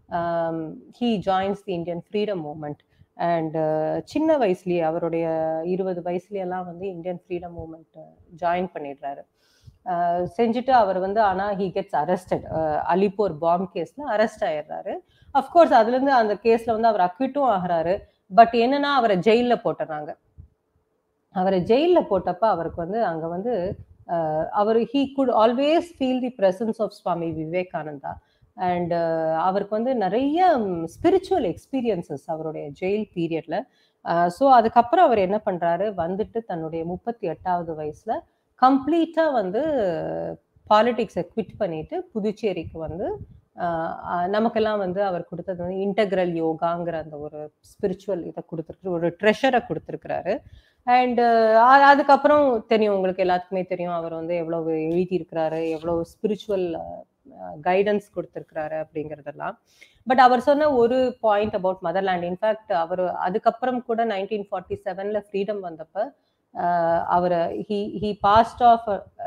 [SPEAKER 4] he joins the Indian freedom movement and சின்ன வயசுலயே அவருடைய இருபது வயசுலயெல்லாம் வந்து இந்தியன் ஃப்ரீடம் மூமெண்ட் ஜாயின் பண்ணிடுறாரு ஆஹ் செஞ்சுட்டு அவர் வந்து ஆனா he gets arrested Alipore bomb கேஸ்ல அரெஸ்ட் ஆயிடுறாரு அஃப்கோர்ஸ் அதுல இருந்து அந்த கேஸ்ல வந்து அவர் அக்விட்டும் ஆகுறாரு பட் என்னன்னா அவரை ஜெயில்ல போட்டுறாங்க அவரை ஜெயில்ல போட்டப்ப அவருக்கு வந்து அங்க வந்து ஆஹ் அவர் he could always feel the presence of Swami Vivekananda and அவருக்கு வந்து நிறைய ஸ்பிரிச்சுவல் எக்ஸ்பீரியன்சஸ் அவருடைய ஜெயில் பீரியட்ல ஸோ அதுக்கப்புறம் அவர் என்ன பண்றாரு வந்துட்டு தன்னுடைய முப்பத்தி எட்டாவது வயசுல கம்ப்ளீட்டா வந்து பாலிடிக்ஸை குவிட் பண்ணிட்டு புதுச்சேரிக்கு வந்து ஆஹ் ஆஹ் நமக்கெல்லாம் வந்து அவர் கொடுத்தது வந்து இன்டகிரல் யோகாங்கிற அந்த ஒரு ஸ்பிரிச்சுவல் இதை கொடுத்துருக்கு ஒரு ட்ரெஷரை கொடுத்துருக்கிறாரு அண்ட் அதுக்கப்புறம் தெரியும் உங்களுக்கு எல்லாத்துக்குமே தெரியும் அவர் வந்து எவ்வளவு எழுதியிருக்கிறாரு எவ்வளவு ஸ்பிரிச்சுவல் கைடன்ஸ் கொடுத்துருக்கிறாரு அப்படிங்கிறதெல்லாம் பட் அவர் சொன்ன ஒரு பாயிண்ட் அபவுட் மதர்லேண்ட் இன்ஃபேக்ட் அவர் அதுக்கப்புறம் கூட நைன்டீன் ஃபார்ட்டி செவன்ல ஃப்ரீடம் வந்தப்ப அவர் ஹி ஹி பாஸ்ட் ஆஃப்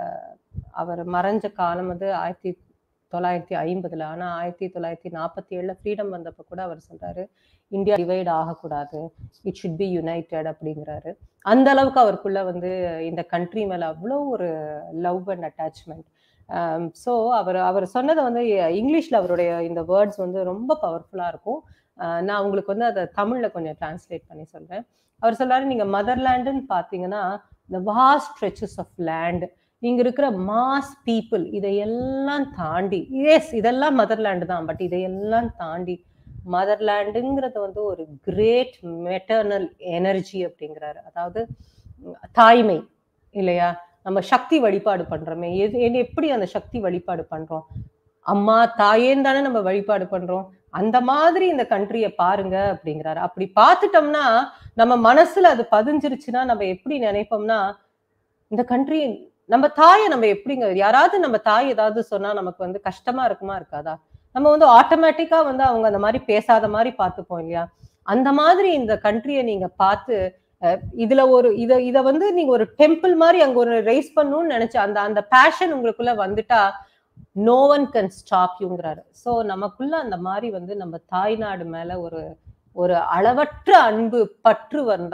[SPEAKER 4] அவர் மறைஞ்ச காலம் வந்து ஆயிரத்தி தொள்ளாயிரத்தி ஐம்பதுல ஆனா ஆயிரத்தி தொள்ளாயிரத்தி நாற்பத்தி ஏழுல ஃப்ரீடம் வந்தப்ப கூட அவர் சொல்றாரு இந்தியா டிவைட் ஆகக்கூடாது இட் ஷுட் பி யுனைடெட் அப்படிங்கிறாரு அந்த அளவுக்கு அவருக்குள்ள வந்து இந்த கண்ட்ரி மேல அவ்வளோ ஒரு லவ் அண்ட் அட்டாச்மெண்ட் ஸோ அவர் அவர் சொன்னதை வந்து இங்கிலீஷ்ல அவருடைய இந்த வேர்ட்ஸ் வந்து ரொம்ப பவர்ஃபுல்லா இருக்கும் நான் உங்களுக்கு வந்து அதை தமிழ்ல கொஞ்சம் டிரான்ஸ்லேட் பண்ணி சொல்றேன் அவர் சொல்றாரு நீங்க மதர்லேண்டுன்னு பாத்தீங்கன்னா இந்த வாஸ்ட் ஸ்ட்ரெச்சஸ் ஆஃப் லேண்ட் இங்க இருக்கிற மாஸ் பீப்புள் இதையெல்லாம் தாண்டி எஸ் இதெல்லாம் மதர்லேண்டு தான் பட் இதையெல்லாம் தாண்டி மதர்லேண்டுங்கிறது வந்து ஒரு கிரேட் மெட்டர்னல் எனர்ஜி அப்படிங்கிறாரு அதாவது தாய்மை இல்லையா நம்ம சக்தி வழிபாடு பண்றோமே எது எப்படி அந்த சக்தி வழிபாடு பண்றோம் அம்மா தாயேன்னு தானே நம்ம வழிபாடு பண்றோம் அந்த மாதிரி இந்த கண்ட்ரிய பாருங்க அப்படிங்கிறாரு அப்படி பார்த்துட்டோம்னா நம்ம மனசுல அது பதிஞ்சிருச்சுன்னா நம்ம எப்படி நினைப்போம்னா இந்த கண்ட்ரி நம்ம தாயை நம்ம எப்படிங்க யாராவது நம்ம தாய் ஏதாவது சொன்னா நமக்கு வந்து கஷ்டமா இருக்குமா இருக்காதா நம்ம வந்து ஆட்டோமேட்டிக்கா வந்து அவங்க அந்த மாதிரி பேசாத மாதிரி பார்த்துப்போம் இல்லையா அந்த மாதிரி இந்த கண்ட்ரியை நீங்க பார்த்து இதுல ஒரு இத இத வந்து நீங்க ஒரு டெம்பிள் மாதிரி அங்க ஒரு ரைஸ் பண்ணணும்னு நினைச்ச அந்த அந்த பேஷன் உங்களுக்குள்ள வந்துட்டா நோ ஒன் கேன் ஸ்டாப் யூங்கிறாரு ஸோ நமக்குள்ள அந்த மாதிரி வந்து நம்ம தாய்நாடு மேல ஒரு ஒரு அளவற்ற அன்பு பற்று வந்தா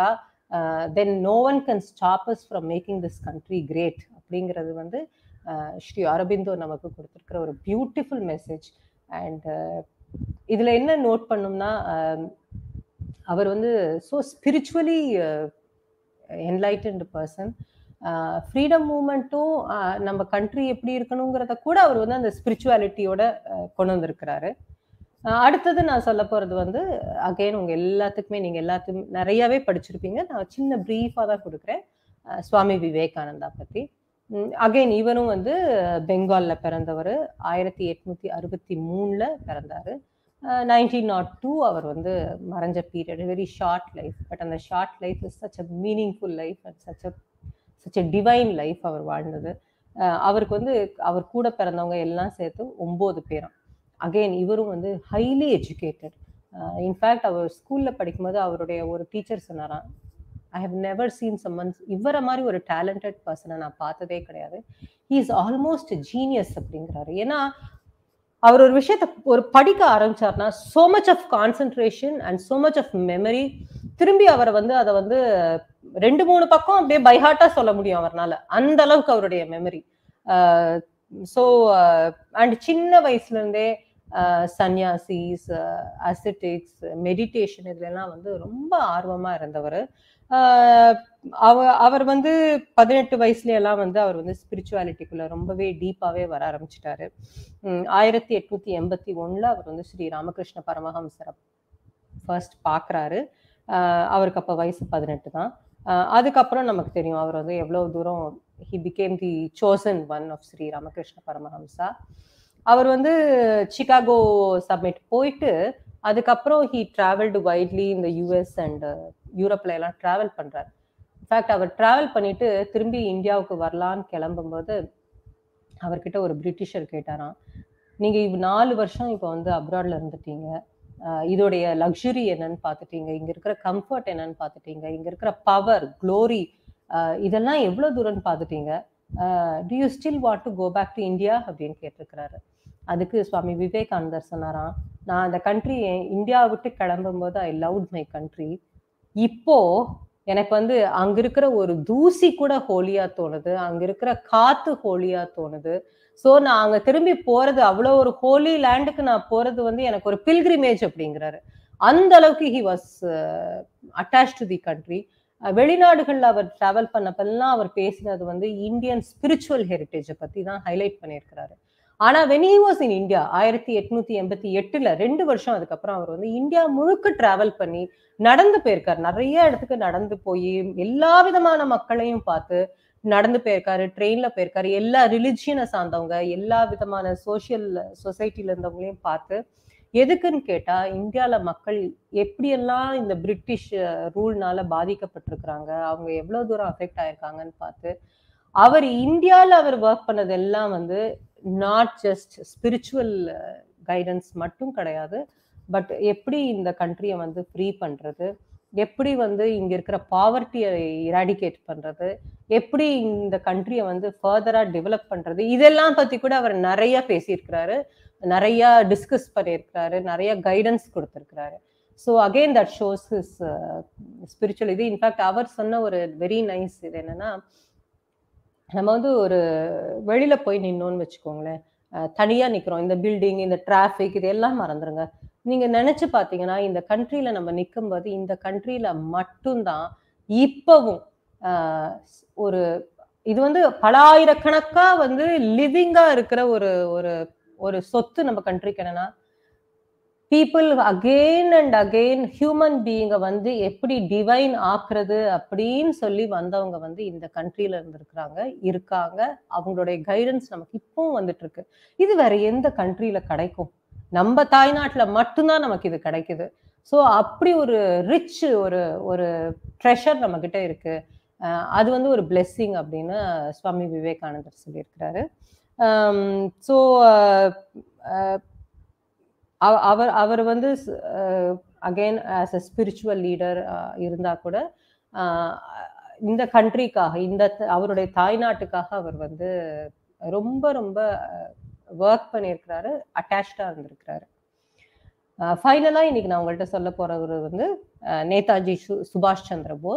[SPEAKER 4] then no one can stop us from making this country great அப்படிங்கிறது வந்து அஹ், ஸ்ரீ அரபிந்தோ நமக்கு கொடுத்துருக்கிற ஒரு பியூட்டிஃபுல் மெசேஜ் அண்ட் இதில் என்ன நோட் பண்ணோம்னா அஹ், அவர் வந்து so spiritually enlightened person freedom மூமெண்ட்டும் நம்ம கண்ட்ரி எப்படி இருக்கணுங்கிறத கூட அவர் வந்து அந்த ஸ்பிரிச்சுவாலிட்டியோட கொண்டு வந்திருக்கிறாரு அஹ் அடுத்தது நான் சொல்ல போறது வந்து அகைன் உங்க எல்லாத்துக்குமே நீங்க எல்லாத்துக்கும் நிறையவே படிச்சிருப்பீங்க நான் சின்ன பிரீஃபா தான் கொடுக்குறேன் அஹ் சுவாமி விவேகானந்தா பத்தி அகைன் இவரும் வந்து பெங்கால்ல பிறந்தவர் ஆயிரத்தி எட்நூத்தி அறுபத்தி மூணுல பிறந்தாரு நைன்டீன் நாட் டூ அவர் வந்து மறைஞ்ச period very short life but அந்த short life is such a meaningful life and such a such a divine life அவர் வாழ்ந்தது அஹ் அவருக்கு வந்து அவர் கூட பிறந்தவங்க எல்லாம் சேர்த்து ஒம்பது பேரும் அகைன் இவரும் வந்து ஹைலி எஜுகேட்டட் இன்ஃபேக்ட் அவர் ஸ்கூலில் படிக்கும்போது அவருடைய ஒரு டீச்சர் சொன்னாராம் I have never seen summons இவரை மாதிரி ஒரு டேலண்டட் பர்சனை நான் பார்த்ததே கிடையாது ஹீ இஸ் ஆல்மோஸ்ட் ஜீனியஸ் அப்படிங்கிறாரு ஏன்னா அவர் ஒரு விஷயத்த ஒரு படிக்க ஆரம்பிச்சார்னா so much of concentration and so much of memory திரும்பி அவரை வந்து அதை வந்து ரெண்டு மூணு பக்கம் அப்படியே பைஹார்ட்டா சொல்ல முடியும் அவர்னால அந்த அளவுக்கு அவருடைய மெமரி ஸோ அண்ட் சின்ன வயசுல இருந்தே சன்யாசிஸ் அசிட்டிக்ஸ் மெடிடேஷன் இதுலலாம் வந்து ரொம்ப ஆர்வமா இருந்தவர் அவ அவர் வந்து பதினெட்டு வயசுல எல்லாம் வந்து அவர் வந்து ஸ்பிரிச்சுவாலிட்டிக்குள்ள ரொம்பவே டீப்பாவே வர ஆரம்பிச்சிட்டாரு உம் ஆயிரத்தி எட்நூத்தி எண்பத்தி ஒண்ணுல அவர் வந்து ஸ்ரீ ராமகிருஷ்ண பரமஹம்சரை ஃபர்ஸ்ட் பாக்குறாரு ஆஹ் அவருக்கு அப்ப வயசு பதினெட்டு தான் ஆஹ் அதுக்கப்புறம் நமக்கு தெரியும் அவர் வந்து எவ்வளவு தூரம் he became the chosen one of Sri Ramakrishna Paramahamsa அவர் வந்து சிகாகோ சப்மிட் போயிட்டு அதுக்கப்புறம் ஹி டிராவல்டு வைட்லி இந்த யூஎஸ் அண்ட் யூரோப்ல எல்லாம் டிராவல் பண்றாரு இன்ஃபேக்ட் அவர் டிராவல் பண்ணிட்டு திரும்பி இந்தியாவுக்கு வரலான்னு கிளம்பும்போது அவர்கிட்ட ஒரு பிரிட்டிஷர் கேட்டாராம் நீங்க இவ் நாலு வருஷம் இப்போ வந்து அப்ராட்ல இருந்துட்டீங்க ஆஹ் இதோடைய லக்ஸுரி என்னன்னு பார்த்துட்டீங்க இங்க இருக்கிற கம்ஃபர்ட் என்னன்னு பார்த்துட்டீங்க இங்க இருக்கிற பவர் க்ளோரி இதெல்லாம் எவ்வளவு தூரம்னு பார்த்துட்டீங்க do you still want to go back to India அப்படின்னு கேட்டிருக்கிறாரு அதுக்கு சுவாமி விவேகானந்தர் சொன்னாராம் நான் அந்த கண்ட்ரி இந்தியாவை விட்டு கிளம்பும்போது ஐ லவ்ட் மை கண்ட்ரி இப்போ எனக்கு வந்து அங்க இருக்கிற ஒரு தூசி கூட ஹோலியா தோணுது அங்க இருக்கிற காத்து ஹோலியா தோணுது சோ நான் அங்க திரும்பி போறது அவ்வளவு ஒரு ஹோலி லேண்டுக்கு நான் போறது வந்து எனக்கு ஒரு பில்கிரிமேஜ் அப்படிங்கிறாரு அந்த அளவுக்கு he was attach to the country வெளிநாடுகள்ல அவர் டிராவல் பண்ணப்பெல்லாம் அவர் பேசினது வந்து இந்தியன் ஸ்பிரிச்சுவல் ஹெரிட்டேஜை பத்தி தான் ஹைலைட் பண்ணியிருக்கிறாரு ஆனா when he was in India ஆயிரத்தி எட்நூத்தி எண்பத்தி எட்டுல ரெண்டு வருஷம் அதுக்கப்புறம் அவர் வந்து இந்தியா முழுக்க டிராவல் பண்ணி நடந்து போயிருக்காரு நிறைய இடத்துக்கு நடந்து போய் எல்லா விதமான மக்களையும் பார்த்து நடந்து போயிருக்காரு ட்ரெயின்ல போயிருக்காரு எல்லா ரிலிஜியனை சார்ந்தவங்க எல்லா விதமான சோசியல் சொசைட்டில இருந்தவங்களையும் பார்த்து எதுக்குன்னு கேட்டா இந்தியால மக்கள் எப்படியெல்லாம் இந்த பிரிட்டிஷ் ரூல்னால பாதிக்கப்பட்டிருக்கிறாங்க அவங்க எவ்வளவு தூரம் அஃபெக்ட் ஆயிருக்காங்கன்னு பார்த்து அவர் இந்தியால அவர் ஒர்க் பண்ணது எல்லாம் வந்து நாட் ஜஸ்ட் ஸ்பிரிச்சுவல் கைடன்ஸ் மட்டும் கிடையாது பட் எப்படி இந்த கண்ட்ரியை வந்து ஃப்ரீ பண்றது எப்படி வந்து இங்க இருக்கிற பாவர்ட்டியை இராடிகேட் பண்றது எப்படி இந்த கண்ட்ரியை வந்து ஃபர்தரா டெவலப் பண்றது இதெல்லாம் பத்தி கூட அவர் நிறைய பேசியிருக்கிறாரு நிறைய டிஸ்கஸ் பண்ணியிருக்கிறாரு நிறைய கைடன்ஸ் கொடுத்திருக்கிறாரு so again that shows his spiritual இது இன்ஃபேக்ட் அவர் சொன்ன ஒரு வெரி நைஸ் இது என்னன்னா நம்ம வந்து ஒரு வெளியில போய் நின்னோன்னு வச்சுக்கோங்களேன் தனியா நிக்கிறோம் இந்த பில்டிங் இந்த டிராஃபிக் இது எல்லாம் மறந்துருங்க நீங்க நினைச்சு பாத்தீங்கன்னா இந்த கண்ட்ரில நம்ம நிற்கும் போது இந்த கண்ட்ரில மட்டும்தான் இப்பவும் ஒரு இது வந்து பல ஆயிரக்கணக்கா வந்து லிவிங்கா இருக்கிற ஒரு ஒரு ஒரு சொத்து நம்ம கண்ட்ரிக்கு என்னன்னா people again and again human பீயிங்கை வந்து எப்படி டிவைன் ஆக்குறது அப்படின்னு சொல்லி வந்தவங்க வந்து இந்த கண்ட்ரில இருந்திருக்கிறாங்க இருக்காங்க அவங்களுடைய கைடன்ஸ் நமக்கு இப்பவும் வந்துட்டு இருக்கு இது வேற எந்த கண்ட்ரில கிடைக்கும் நம்ம தாய்நாட்டுல மட்டும்தான் நமக்கு இது கிடைக்குது ஸோ அப்படி ஒரு ரிச் ஒரு ஒரு ட்ரெஷர் நம்ம கிட்ட இருக்கு அது வந்து ஒரு பிளெஸ்ஸிங் அப்படின்னு சுவாமி விவேகானந்தர் சொல்லியிருக்கிறாரு ஸோ அவர் அவர் வந்து again as a spiritual leader இருந்தா கூட இந்த கண்ட்ரிக்காக இந்த அவருடைய தாய்நாட்டுக்காக அவர் வந்து ரொம்ப ரொம்ப ஒர்க் பண்ணியிருக்கிறாரு அட்டாச்சா இருந்திருக்கிறாரு ஃபைனலா இன்னைக்கு நான் உங்கள்கிட்ட சொல்ல போறவர் வந்து நேதாஜி சுபாஷ் சந்திர போஸ்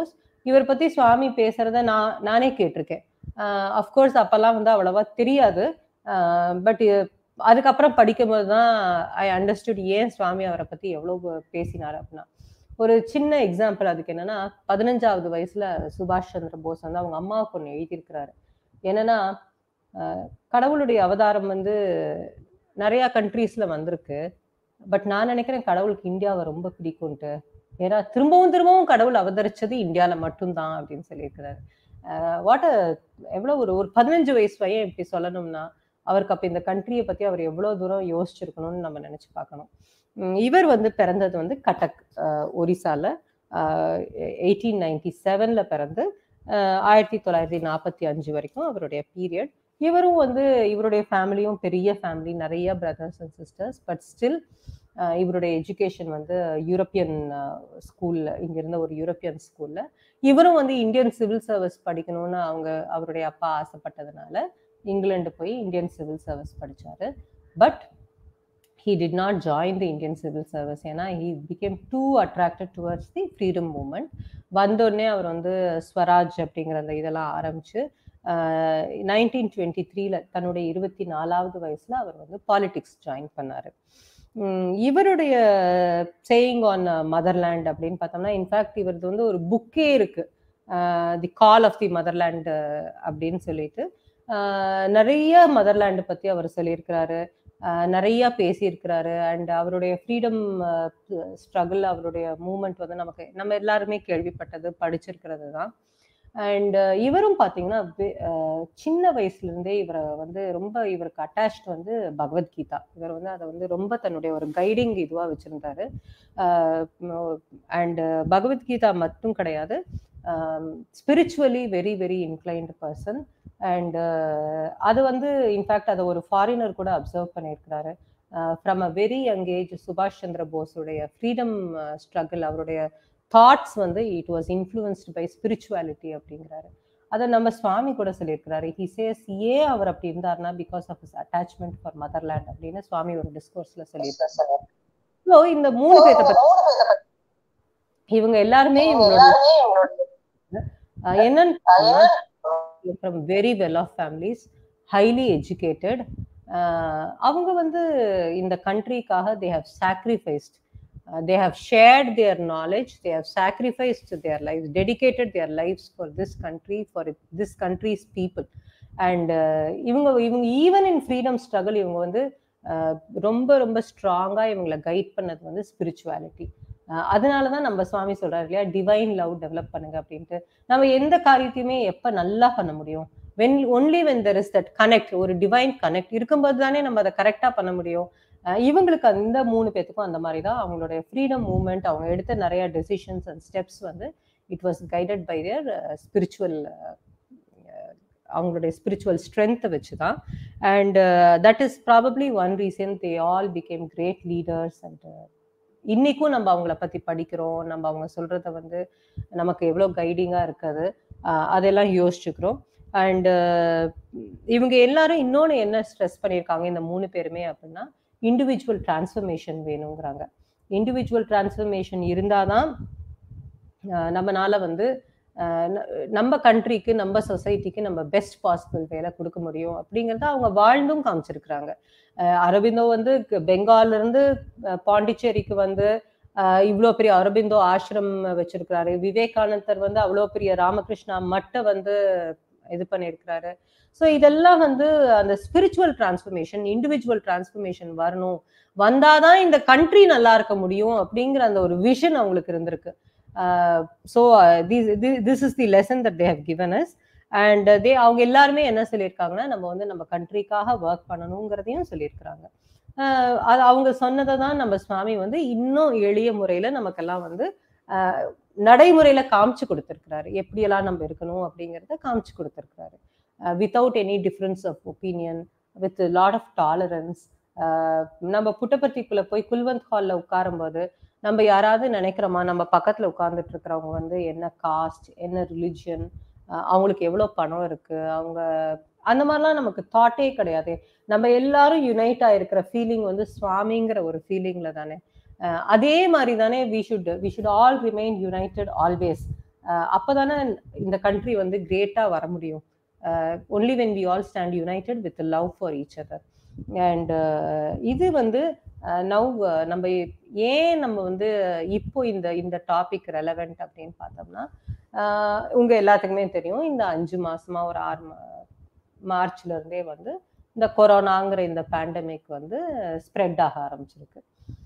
[SPEAKER 4] இவர் பத்தி சுவாமி பேசுறத நான் நானே கேட்டிருக்கேன் அஃப்கோர்ஸ் அப்பெல்லாம் வந்து அவ்வளவா தெரியாது பட் அதுக்கப்புறம் படிக்கும்போது தான் ஐ அண்டர்ஸ்டுட் ஏன் சுவாமி அவரை பத்தி எவ்வளவு பேசினார் அப்படின்னா ஒரு சின்ன எக்ஸாம்பிள் அதுக்கு என்னன்னா பதினஞ்சாவது வயசுல சுபாஷ் சந்திர போஸ் வந்து அவங்க அம்மாவுக்கு ஒன்று எழுதியிருக்கிறாரு என்னன்னா அஹ், கடவுளுடைய அவதாரம் வந்து நிறைய கண்ட்ரீஸ்ல வந்திருக்கு பட் நான் நினைக்கிறேன் கடவுளுக்கு இந்தியாவை ரொம்ப பிடிக்கும்ட்டு ஏன்னா திரும்பவும் திரும்பவும் கடவுள் அவதரிச்சது இந்தியால மட்டும்தான் அப்படின்னு சொல்லியிருக்கிறாரு வாட் எவ்வளவு ஒரு ஒரு பதினஞ்சு வயசு பையன் இப்படி சொல்லணும்னா அவருக்கு அப்ப இந்த கண்ட்ரியை பத்தி அவர் எவ்வளவு தூரம் யோசிச்சிருக்கணும்னு நம்ம நினைச்சு பார்க்கணும் உம் இவர் வந்து பிறந்தது வந்து கட்டக் அஹ், ஒரிசால எயிட்டீன் நைன்டி செவன்ல பிறந்து அஹ், ஆயிரத்தி தொள்ளாயிரத்தி நாற்பத்தி அஞ்சு வரைக்கும் அவருடைய பீரியட் இவரும் வந்து இவருடைய ஃபேமிலியும் பெரிய ஃபேமிலி நிறைய brothers and sisters but still இவருடைய எஜுகேஷன் வந்து யூரோப்பியன் ஸ்கூல்ல இங்க இருந்த ஒரு யூரோப்பியன் ஸ்கூல்ல இவரும் வந்து இந்தியன் சிவில் சர்வீஸ் படிக்கணும்னு அவங்க அவருடைய அப்பா ஆசைப்பட்டதுனால இங்கிலாந்து போய் இந்தியன் சிவில் சர்வீஸ் படிச்சாரு but he did not join the Indian civil service ஏன்னா he became too attracted towards the freedom movement வந்தோடனே அவர் வந்து ஸ்வராஜ் அப்படிங்கிற அந்த இதெல்லாம் ஆரம்பிச்சு நைன்டீன் டுவெண்ட்டி த்ரீல தன்னுடைய இருபத்தி நாலாவது வயசுல அவர் வந்து பாலிடிக்ஸ் ஜாயின் பண்ணாரு உம் இவருடைய சேயிங் ஆன் மதர்லேண்ட் அப்படின்னு பார்த்தோம்னா இன்ஃபேக்ட் இவரது வந்து ஒரு புக்கே இருக்கு தி கால் ஆஃப் தி மதர்லேண்ட் அப்படின்னு சொல்லிட்டு ஆஹ் நிறைய மதர்லேண்டு பத்தி அவர் சொல்லியிருக்கிறாரு ஆஹ் நிறைய பேசியிருக்கிறாரு அண்ட் அவருடைய ஃப்ரீடம் ஸ்ட்ரகிள் அவருடைய மூமெண்ட் வந்து நமக்கு நம்ம எல்லாருமே கேள்விப்பட்டது படிச்சிருக்கிறது தான் அண்ட் இவரும் பார்த்தீங்கன்னா வே- ஆஹ் சின்ன வயசுல இருந்தே இவரை வந்து ரொம்ப இவருக்கு அட்டாச்ட் வந்து பகவத்கீதா இவர் வந்து அதை வந்து ரொம்ப தன்னுடைய ஒரு கைடிங் இதுவா வச்சிருந்தாரு அண்ட் பகவத்கீதா மட்டும் கிடையாது spiritually very very inclined person and அது வந்து இன்ஃபேக்ட் அதை ஒரு ஃபாரினர் கூட அப்சர்வ் பண்ணியிருக்கிறாரு from a very young age சுபாஷ் சந்திர போஸுடைய ஃப்ரீடம் ஸ்ட்ரகிள் அவருடைய தாட்ஸ் வந்து it was influenced by spirituality அப்படிங்கிறாரு அதை நம்ம சுவாமி கூட சொல்லியிருக்கிறாரு ஹி சேஸ் ஏன் அவர் அப்படி இருந்தாருன்னா because of his attachment for motherland அப்படின்னு சுவாமி ஒரு டிஸ்கோர்ஸ்ல சொல்லியிருக்காரு ஸோ இந்த மூணு பேர்த்த பத்தி இவங்க எல்லாருமே இவங்களோட அஹ் என்னன்னு from very well off families highly educated அவங்க வந்து இந்த கண்ட்ரிக்காக they have sacrificed they have shared their knowledge they have sacrificed their life dedicated their lives for this country for this country's people and இவங்க இவங்க even in freedom struggle இவங்க வந்து அஹ், ரொம்ப ரொம்ப ஸ்ட்ராங்காக இவங்களை கைட் பண்ணது வந்து ஸ்பிரிச்சுவாலிட்டி அதனால தான் நம்ம சுவாமி சொல்றாரு இல்லையா டிவைன் லவ் டெவலப் பண்ணுங்க அப்படின்ட்டு நம்ம எந்த காரியத்தையுமே எப்ப நல்லா பண்ண முடியும் when only when there is that connect ஒரு டிவைன் கனெக்ட் இருக்கும்போது தானே நம்ம அதை கரெக்டா பண்ண முடியும் அஹ் இவங்களுக்கு அந்த மூணு பேத்துக்கும் அந்த மாதிரி தான் அவங்களுடைய ஃப்ரீடம் மூவ்மெண்ட் அவங்க எடுத்த நிறைய டெசிஷன்ஸ் அண்ட் ஸ்டெப்ஸ் வந்து it was guided by their spiritual அவங்களுடைய ஸ்பிரிச்சுவல் ஸ்ட்ரென்த்தை வச்சு தான் and that is probably one reason they all became great leaders and இன்னைக்கும் நம்ம அவங்கள பத்தி படிக்கிறோம் நம்ம அவங்க சொல்றத வந்து நமக்கு எவ்வளோ கைடிங்கா இருக்காது ஆஹ் அதெல்லாம் யோசிச்சுக்கிறோம் அண்ட் இவங்க எல்லாரும் இன்னொன்று என்ன ஸ்ட்ரெஸ் பண்ணியிருக்காங்க இந்த மூணு பேருமே அப்படின்னா இண்டிவிஜுவல் டிரான்ஸ்ஃபர்மேஷன் வேணுங்கிறாங்க இண்டிவிஜுவல் டிரான்ஸ்ஃபர்மேஷன் இருந்தாதான் ஆஹ் நம்மனால வந்து ஆஹ் ந- நம்ம கண்ட்ரிக்கு நம்ம சொசைட்டிக்கு நம்ம பெஸ்ட் பாசிபிள் வேலை கொடுக்க முடியும் அப்படிங்கிறத அவங்க வாழ்ந்தும் காமிச்சிருக்கிறாங்க ஆஹ் அரவிந்தோ வந்து க- பெங்கால்ல இருந்து ஆஹ் பாண்டிச்சேரிக்கு வந்து ஆஹ் இவ்வளோ பெரிய அரபிந்தோ ஆசிரம் வச்சிருக்கிறாரு விவேகானந்தர் வந்து அவ்வளோ பெரிய ராமகிருஷ்ணா மட்டை வந்து இது பண்ணியிருக்கிறாரு ஸோ இதெல்லாம் வந்து அந்த ஸ்பிரிச்சுவல் டிரான்ஸ்ஃபர்மேஷன் இண்டிவிஜுவல் டிரான்ஸ்ஃபர்மேஷன் வரணும் வந்தாதான் இந்த கண்ட்ரி நல்லா இருக்க முடியும் அப்படிங்கிற அந்த ஒரு விஷன் அவங்களுக்கு இருந்திருக்கு so this is the lesson that they have given us and they அவங்க எல்லாருமே என்ன சொல்லியிருக்காங்கன்னா நம்ம வந்து நம்ம கண்ட்ரிக்காக ஒர்க் பண்ணணுங்கிறதையும் சொல்லியிருக்கிறாங்க ஆஹ் அது அவங்க சொன்னதை தான் நம்ம சுவாமி வந்து இன்னும் எளிய முறையில நமக்கெல்லாம் வந்து ஆஹ் நடைமுறையில காமிச்சு கொடுத்துருக்கிறாரு எப்படியெல்லாம் நம்ம இருக்கணும் அப்படிங்கிறத காமிச்சு கொடுத்துருக்கிறாரு without any difference of opinion with lot of tolerance நம்ம புட்டபர்த்திக்குள்ள போய் குல்வந்த் ஹால்ல உட்காரும்போது நம்ம யாராவது நினைக்கிறோமா நம்ம பக்கத்துல உட்கார்ந்துட்டு இருக்கிறவங்க வந்து என்ன காஸ்ட் என்ன ரிலிஜியன் அவங்களுக்கு எவ்வளவு பணம் இருக்கு அவங்க அந்த மாதிரிலாம் நமக்கு தாட்டே கிடையாது நம்ம எல்லாரும் யுனைட் ஆயிருக்கிற ஃபீலிங் வந்து சுவாமிங்கிற ஒரு ஃபீலிங்ல தானே அஹ் அதே மாதிரி தானே we should we should all remain united always அப்பதானே இந்த கண்ட்ரி வந்து கிரேட்டா வர முடியும் only when we all stand united with love for each other and இது வந்து நவ் நம்ம ஏன் நம்ம வந்து இப்போ இந்த இந்த டாபிக் ரெலவெண்ட் அப்படின்னு பார்த்தோம்னா ஆஹ் உங்க எல்லாத்துக்குமே தெரியும் இந்த அஞ்சு மாசமா ஒரு ஆறு மா- மார்ச்ல இருந்தே வந்து இந்த கொரோனாங்கிற இந்த பேண்டமிக் வந்து ஸ்ப்ரெட் ஆக ஆரம்பிச்சிருக்கு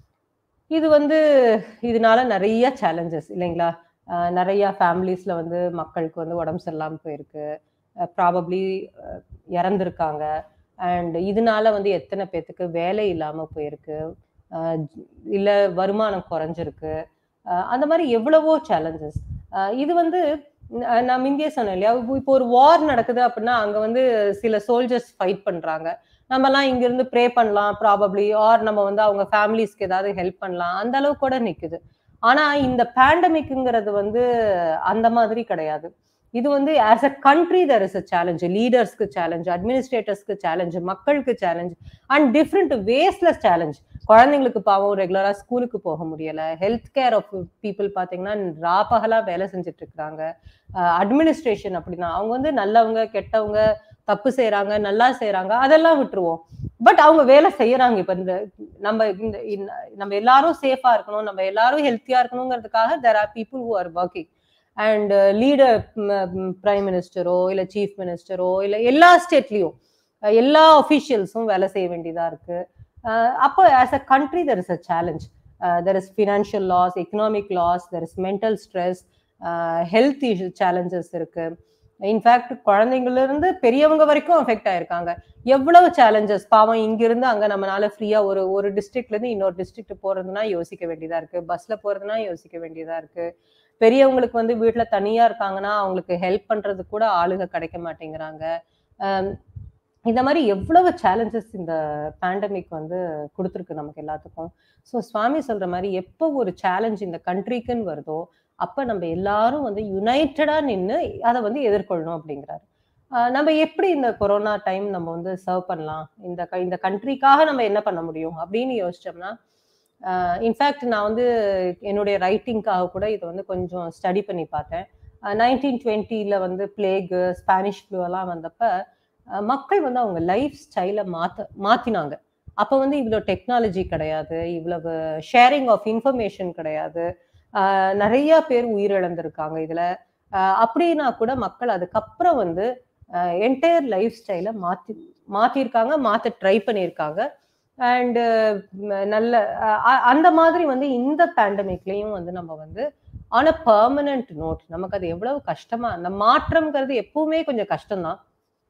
[SPEAKER 4] இது வந்து இதனால நிறைய சேலஞ்சஸ் இல்லைங்களா ஆஹ் நிறைய ஃபேமிலிஸ்ல வந்து மக்களுக்கு வந்து உடம்பு சரியில்லாம போயிருக்கு ப்ராபப்ளி இறந்துருக்காங்க அண்ட் இதனால வந்து எத்தனை பேத்துக்கு வேலை இல்லாம போயிருக்கு ஆஹ் இல்ல வருமானம் குறைஞ்சிருக்கு ஆஹ் அந்த மாதிரி எவ்வளவோ சேலஞ்சஸ் இது வந்து ந- நான் முந்தைய சொன்னேன் இல்லையா இப்போ இப்போ ஒரு வார் நடக்குது அப்படின்னா அங்க வந்து சில சோல்ஜர்ஸ் ஃபைட் பண்றாங்க நம்மலாம் இங்க இருந்து ப்ரே பண்ணலாம் ப்ராபப்ளி ஆர் நம்ம வந்து அவங்க ஃபேமிலிஸ்க்கு ஏதாவது ஹெல்ப் பண்ணலாம் அந்த அளவு கூட நிக்குது ஆனா இந்த பேண்டமிக்ங்கிறது வந்து அந்த மாதிரி கிடையாது இது வந்து as a country there is a challenge லீடர்ஸ்க்கு சேலஞ்ச் அட்மினிஸ்ட்ரேட்டர்ஸ்க்கு சேலஞ்ச் மக்களுக்கு சேலஞ்ச் அண்ட் டிஃப்ரெண்ட் வேஸ்ட்ல சேலஞ்ச் குழந்தைங்களுக்கு பாவம் ரெகுலரா ஸ்கூலுக்கு போக முடியல ஹெல்த் கேர் ஆஃப் பீப்புள் பாத்தீங்கன்னா ராப்பகலா வேலை செஞ்சுட்டு இருக்காங்க அட்மினிஸ்ட்ரேஷன் அப்படின்னா அவங்க வந்து நல்லவங்க கெட்டவங்க தப்பு செய்யறாங்க நல்லா செய்யறாங்க அதெல்லாம் விட்டுருவோம் பட் அவங்க வேலை செய்யறாங்க இப்ப இந்த நம்ம இந்த இந்த- நம்ம எல்லாரும் சேஃபா இருக்கணும் நம்ம எல்லாரும் ஹெல்த்தியா இருக்கணுங்கிறதுக்காக there are people who are working and leader prime மினிஸ்டரோ இல்ல சீஃப் மினிஸ்டரோ இல்ல எல்லா ஸ்டேட்லயும் எல்லா அஃபிஷியல்ஸும் வேலை செய்ய வேண்டியதா இருக்கு அஹ் அப்போ as a country there is a challenge there is financial loss economic loss there is mental stress health issue challenges இருக்கு இன்ஃபேக்ட் குழந்தைங்கள்ல இருந்து பெரியவங்க வரைக்கும் அஃபெக்ட் ஆயிருக்காங்க எவ்வளவு சேலஞ்சஸ் பாவம் இங்கிருந்து அங்க நம்மளால ஃப்ரீயா ஒரு ஒரு டிஸ்ட்ரிக்ட்ல இருந்து இன்னொரு டிஸ்ட்ரிக்ட் போறதுன்னா யோசிக்க வேண்டியதா இருக்கு பஸ்ல போறதுன்னா யோசிக்க வேண்டியதா இருக்கு பெரியவங்களுக்கு வந்து வீட்ல தனியா இருக்காங்கன்னா அவங்களுக்கு ஹெல்ப் பண்றது கூட ஆளுங்க கிடைக்க மாட்டேங்கிறாங்க அஹ் இந்த மாதிரி எவ்வளவு சேலஞ்சஸ் இந்த பேண்டமிக் வந்து கொடுத்துருக்கு நமக்கு எல்லாத்துக்கும் ஸோ சுவாமி சொல்ற மாதிரி எப்போ ஒரு சேலஞ்ச் இந்த கண்ட்ரிக்குன்னு வருதோ அப்ப நம்ம எல்லாரும் வந்து யுனைட்டடா நின்று அதை வந்து எதிர்கொள்ளணும் அப்படிங்கிறாரு ஆஹ் நம்ம எப்படி இந்த கொரோனா டைம் நம்ம வந்து சர்வ் பண்ணலாம் இந்த க- இந்த கண்ட்ரிக்காக நம்ம என்ன பண்ண முடியும் அப்படின்னு யோசிச்சோம்னா இன்ஃபேக்ட் நான் வந்து என்னுடைய ரைட்டிங்காக கூட இதை வந்து கொஞ்சம் ஸ்டடி பண்ணி பார்த்தேன் நைன்டீன் டுவெண்ட்டியில் வந்து பிளேகு ஸ்பானிஷ் ஃப்ளூ எல்லாம் வந்தப்ப அஹ் மக்கள் வந்து அவங்க லைஃப் ஸ்டைலை மாத்த மாத்தினாங்க அப்போ வந்து இவ்வளோ டெக்னாலஜி கிடையாது இவ்வளவு ஷேரிங் ஆஃப் இன்ஃபர்மேஷன் கிடையாது ஆஹ் நிறைய பேர் உயிரிழந்திருக்காங்க இதுல ஆஹ் அப்படின்னா கூட மக்கள் அதுக்கப்புறம் வந்து என்டையர் லைஃப் ஸ்டைலை மாத்தி மாத்திருக்காங்க மாத்த ட்ரை பண்ணியிருக்காங்க அண்டு நல்ல அஹ் அந்த மாதிரி வந்து இந்த பேண்டமிக்லயும் வந்து நம்ம வந்து ஆன் அ பர்மனன்ட் நோட் நமக்கு அது எவ்வளவு கஷ்டமா அந்த மாற்றம்ங்கிறது எப்பவுமே கொஞ்சம் கஷ்டம்தான்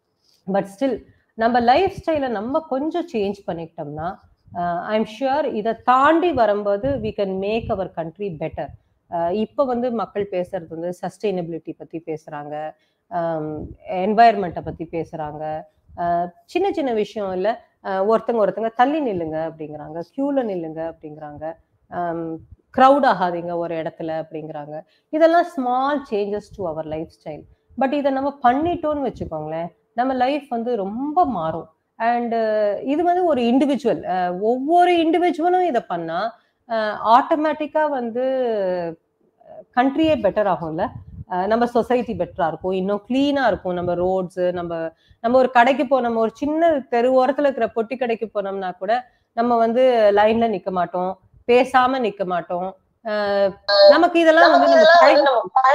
[SPEAKER 4] பட் ஸ்டில் நம்ம லைஃப் ஸ்டைலை நம்ம கொஞ்சம் சேஞ்ச் பண்ணிக்கிட்டோம்னா ஐம் ஷுர் இதை தாண்டி வரும்போது we can make our country better இப்போ வந்து மக்கள் பேசுறது வந்து சஸ்டைனபிலிட்டி பத்தி பேசுறாங்க என்வாயர்மெண்ட்டை பத்தி பேசுறாங்க அஹ் சின்ன சின்ன விஷயம் இல்லை ஒருத்தங்க ஒருத்தங்க தள்ளி நில்லுங்க அப்படிங்கிறாங்க கியூல நில்லுங்க அப்படிங்கிறாங்க க்ரௌட் ஆகாதீங்க ஒரு இடத்துல அப்படிங்கிறாங்க இதெல்லாம் small changes to our lifestyle but இதை நம்ம பண்ணிட்டோம்னு வச்சுக்கோங்களேன் நம்ம லைஃப் வந்து ரொம்ப மாறும் அண்ட் இது வந்து ஒரு இண்டிவிஜுவல் ஒவ்வொரு இண்டிவிஜுவலும் இதை பண்ணா ஆட்டோமேட்டிக்கா வந்து கண்ட்ரியே பெட்டர் ஆகும்ல அஹ் நம்ம சொசைட்டி பெட்டரா இருக்கும் இன்னும் கிளீனா இருக்கும் நம்ம ரோட்ஸ் நம்ம நம்ம ஒரு கடைக்கு போ நம்ம ஒரு சின்ன தெரு ஓரத்துல இருக்கிற பொட்டி கடைக்கு போனோம்னா கூட நம்ம வந்து லைன்ல நிக்க மாட்டோம் பேசாம நிக்க மாட்டோம் அஹ் நமக்கு இதெல்லாம் வந்து நம்ம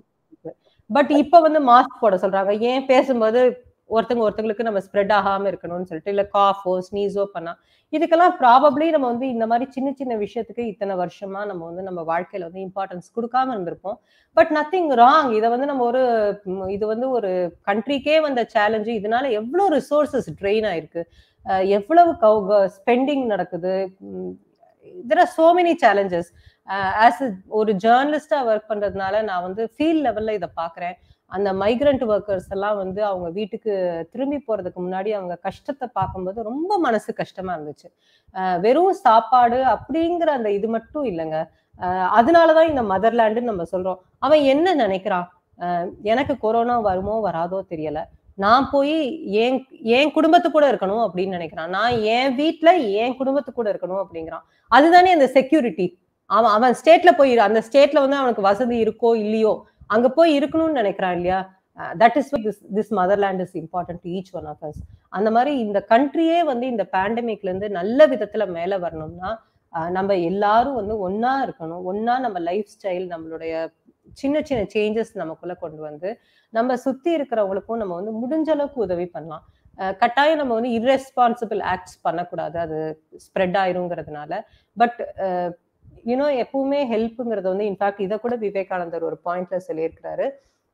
[SPEAKER 4] பட் இப்ப வந்து மாஸ்க் போட சொல்றாங்க ஏன் பேசும்போது ஒருத்தங்க ஒருத்தங்களுக்கு நம்ம ஸ்ப்ரெட் ஆகாம இருக்கணும்னு சொல்லிட்டு இல்ல காஃபோ ஸ்னீஸோ பண்ணா இதுக்கெல்லாம் ப்ராபப்ளி நம்ம வந்து இந்த மாதிரி சின்ன சின்ன விஷயத்துக்கு இத்தனை வருஷமா நம்ம வந்து நம்ம வாழ்க்கையில வந்து இம்பார்ட்டன்ஸ் கொடுக்காம இருந்திருப்போம் பட் நத்திங் ராங் இதை வந்து நம்ம ஒரு ம், இது வந்து ஒரு கண்ட்ரிக்கே வந்த சேலஞ்சு இதனால எவ்வளவு ரிசோர்சஸ் ட்ரெயின் ஆயிருக்கு அஹ் எவ்வளவு ஸ்பெண்டிங் நடக்குது there are so many challenges as ஒரு ஜேர்னலிஸ்டா ஒர்க் பண்றதுனால நான் வந்து ஃபீல்ட் லெவல்ல இதை பாக்குறேன் அந்த மைக்ரண்ட் ஒர்க்கர்ஸ் எல்லாம் வந்து அவங்க வீட்டுக்கு திரும்பி போறதுக்கு முன்னாடி அவங்க கஷ்டத்தை பார்க்கும்போது ரொம்ப மனசு கஷ்டமா இருந்துச்சு அஹ் வெறும் சாப்பாடு அப்படிங்கிற அந்த இது மட்டும் இல்லைங்க அஹ் அதனாலதான் இந்த மதர்லேண்டுன்னு நம்ம சொல்றோம் அவன் என்ன நினைக்கிறான் அஹ் எனக்கு கொரோனா வருமோ வராதோ தெரியல நான் போய் என் என் குடும்பத்து கூட இருக்கணும் அப்படின்னு நினைக்கிறான் நான் என் வீட்ல என் குடும்பத்து கூட இருக்கணும் அப்படிங்கிறான் அதுதானே அந்த செக்யூரிட்டி அவன் அவன் ஸ்டேட்ல போய் அந்த ஸ்டேட்ல வந்து அவனுக்கு வசதி இருக்கோ இல்லையோ அங்க போய் இருக்கணும்னு நினைக்கிறான் இல்லையா that is this this motherland is important to each one of us அந்த மாதிரி இந்த கண்ட்ரியே வந்து இந்த பேண்டமிக்ல இருந்து நல்ல விதத்துல மேல வரணும்னா அஹ், நம்ம எல்லாரும் வந்து ஒண்ணா இருக்கணும் ஒண்ணா நம்ம லைஃப் ஸ்டைல் நம்மளுடைய சின்ன சின்ன சேஞ்சஸ் நமக்குள்ள கொண்டு வந்து நம்ம சுத்தி இருக்கிறவங்களுக்கும் நம்ம வந்து முடிஞ்ச அளவுக்கு உதவி பண்ணலாம் அஹ், கட்டாயம் நம்ம வந்து irresponsible ஆக்ட்ஸ் பண்ணக்கூடாது அது ஸ்ப்ரெட் ஆயிருங்கிறதுனால பட் யூனோ எப்பவுமே ஹெல்ப்புங்கிறது வந்து இன்ஃபேக்ட் இதை கூட விவேகானந்தர் ஒரு பாயிண்ட்ல சொல்லியிருக்கிறாரு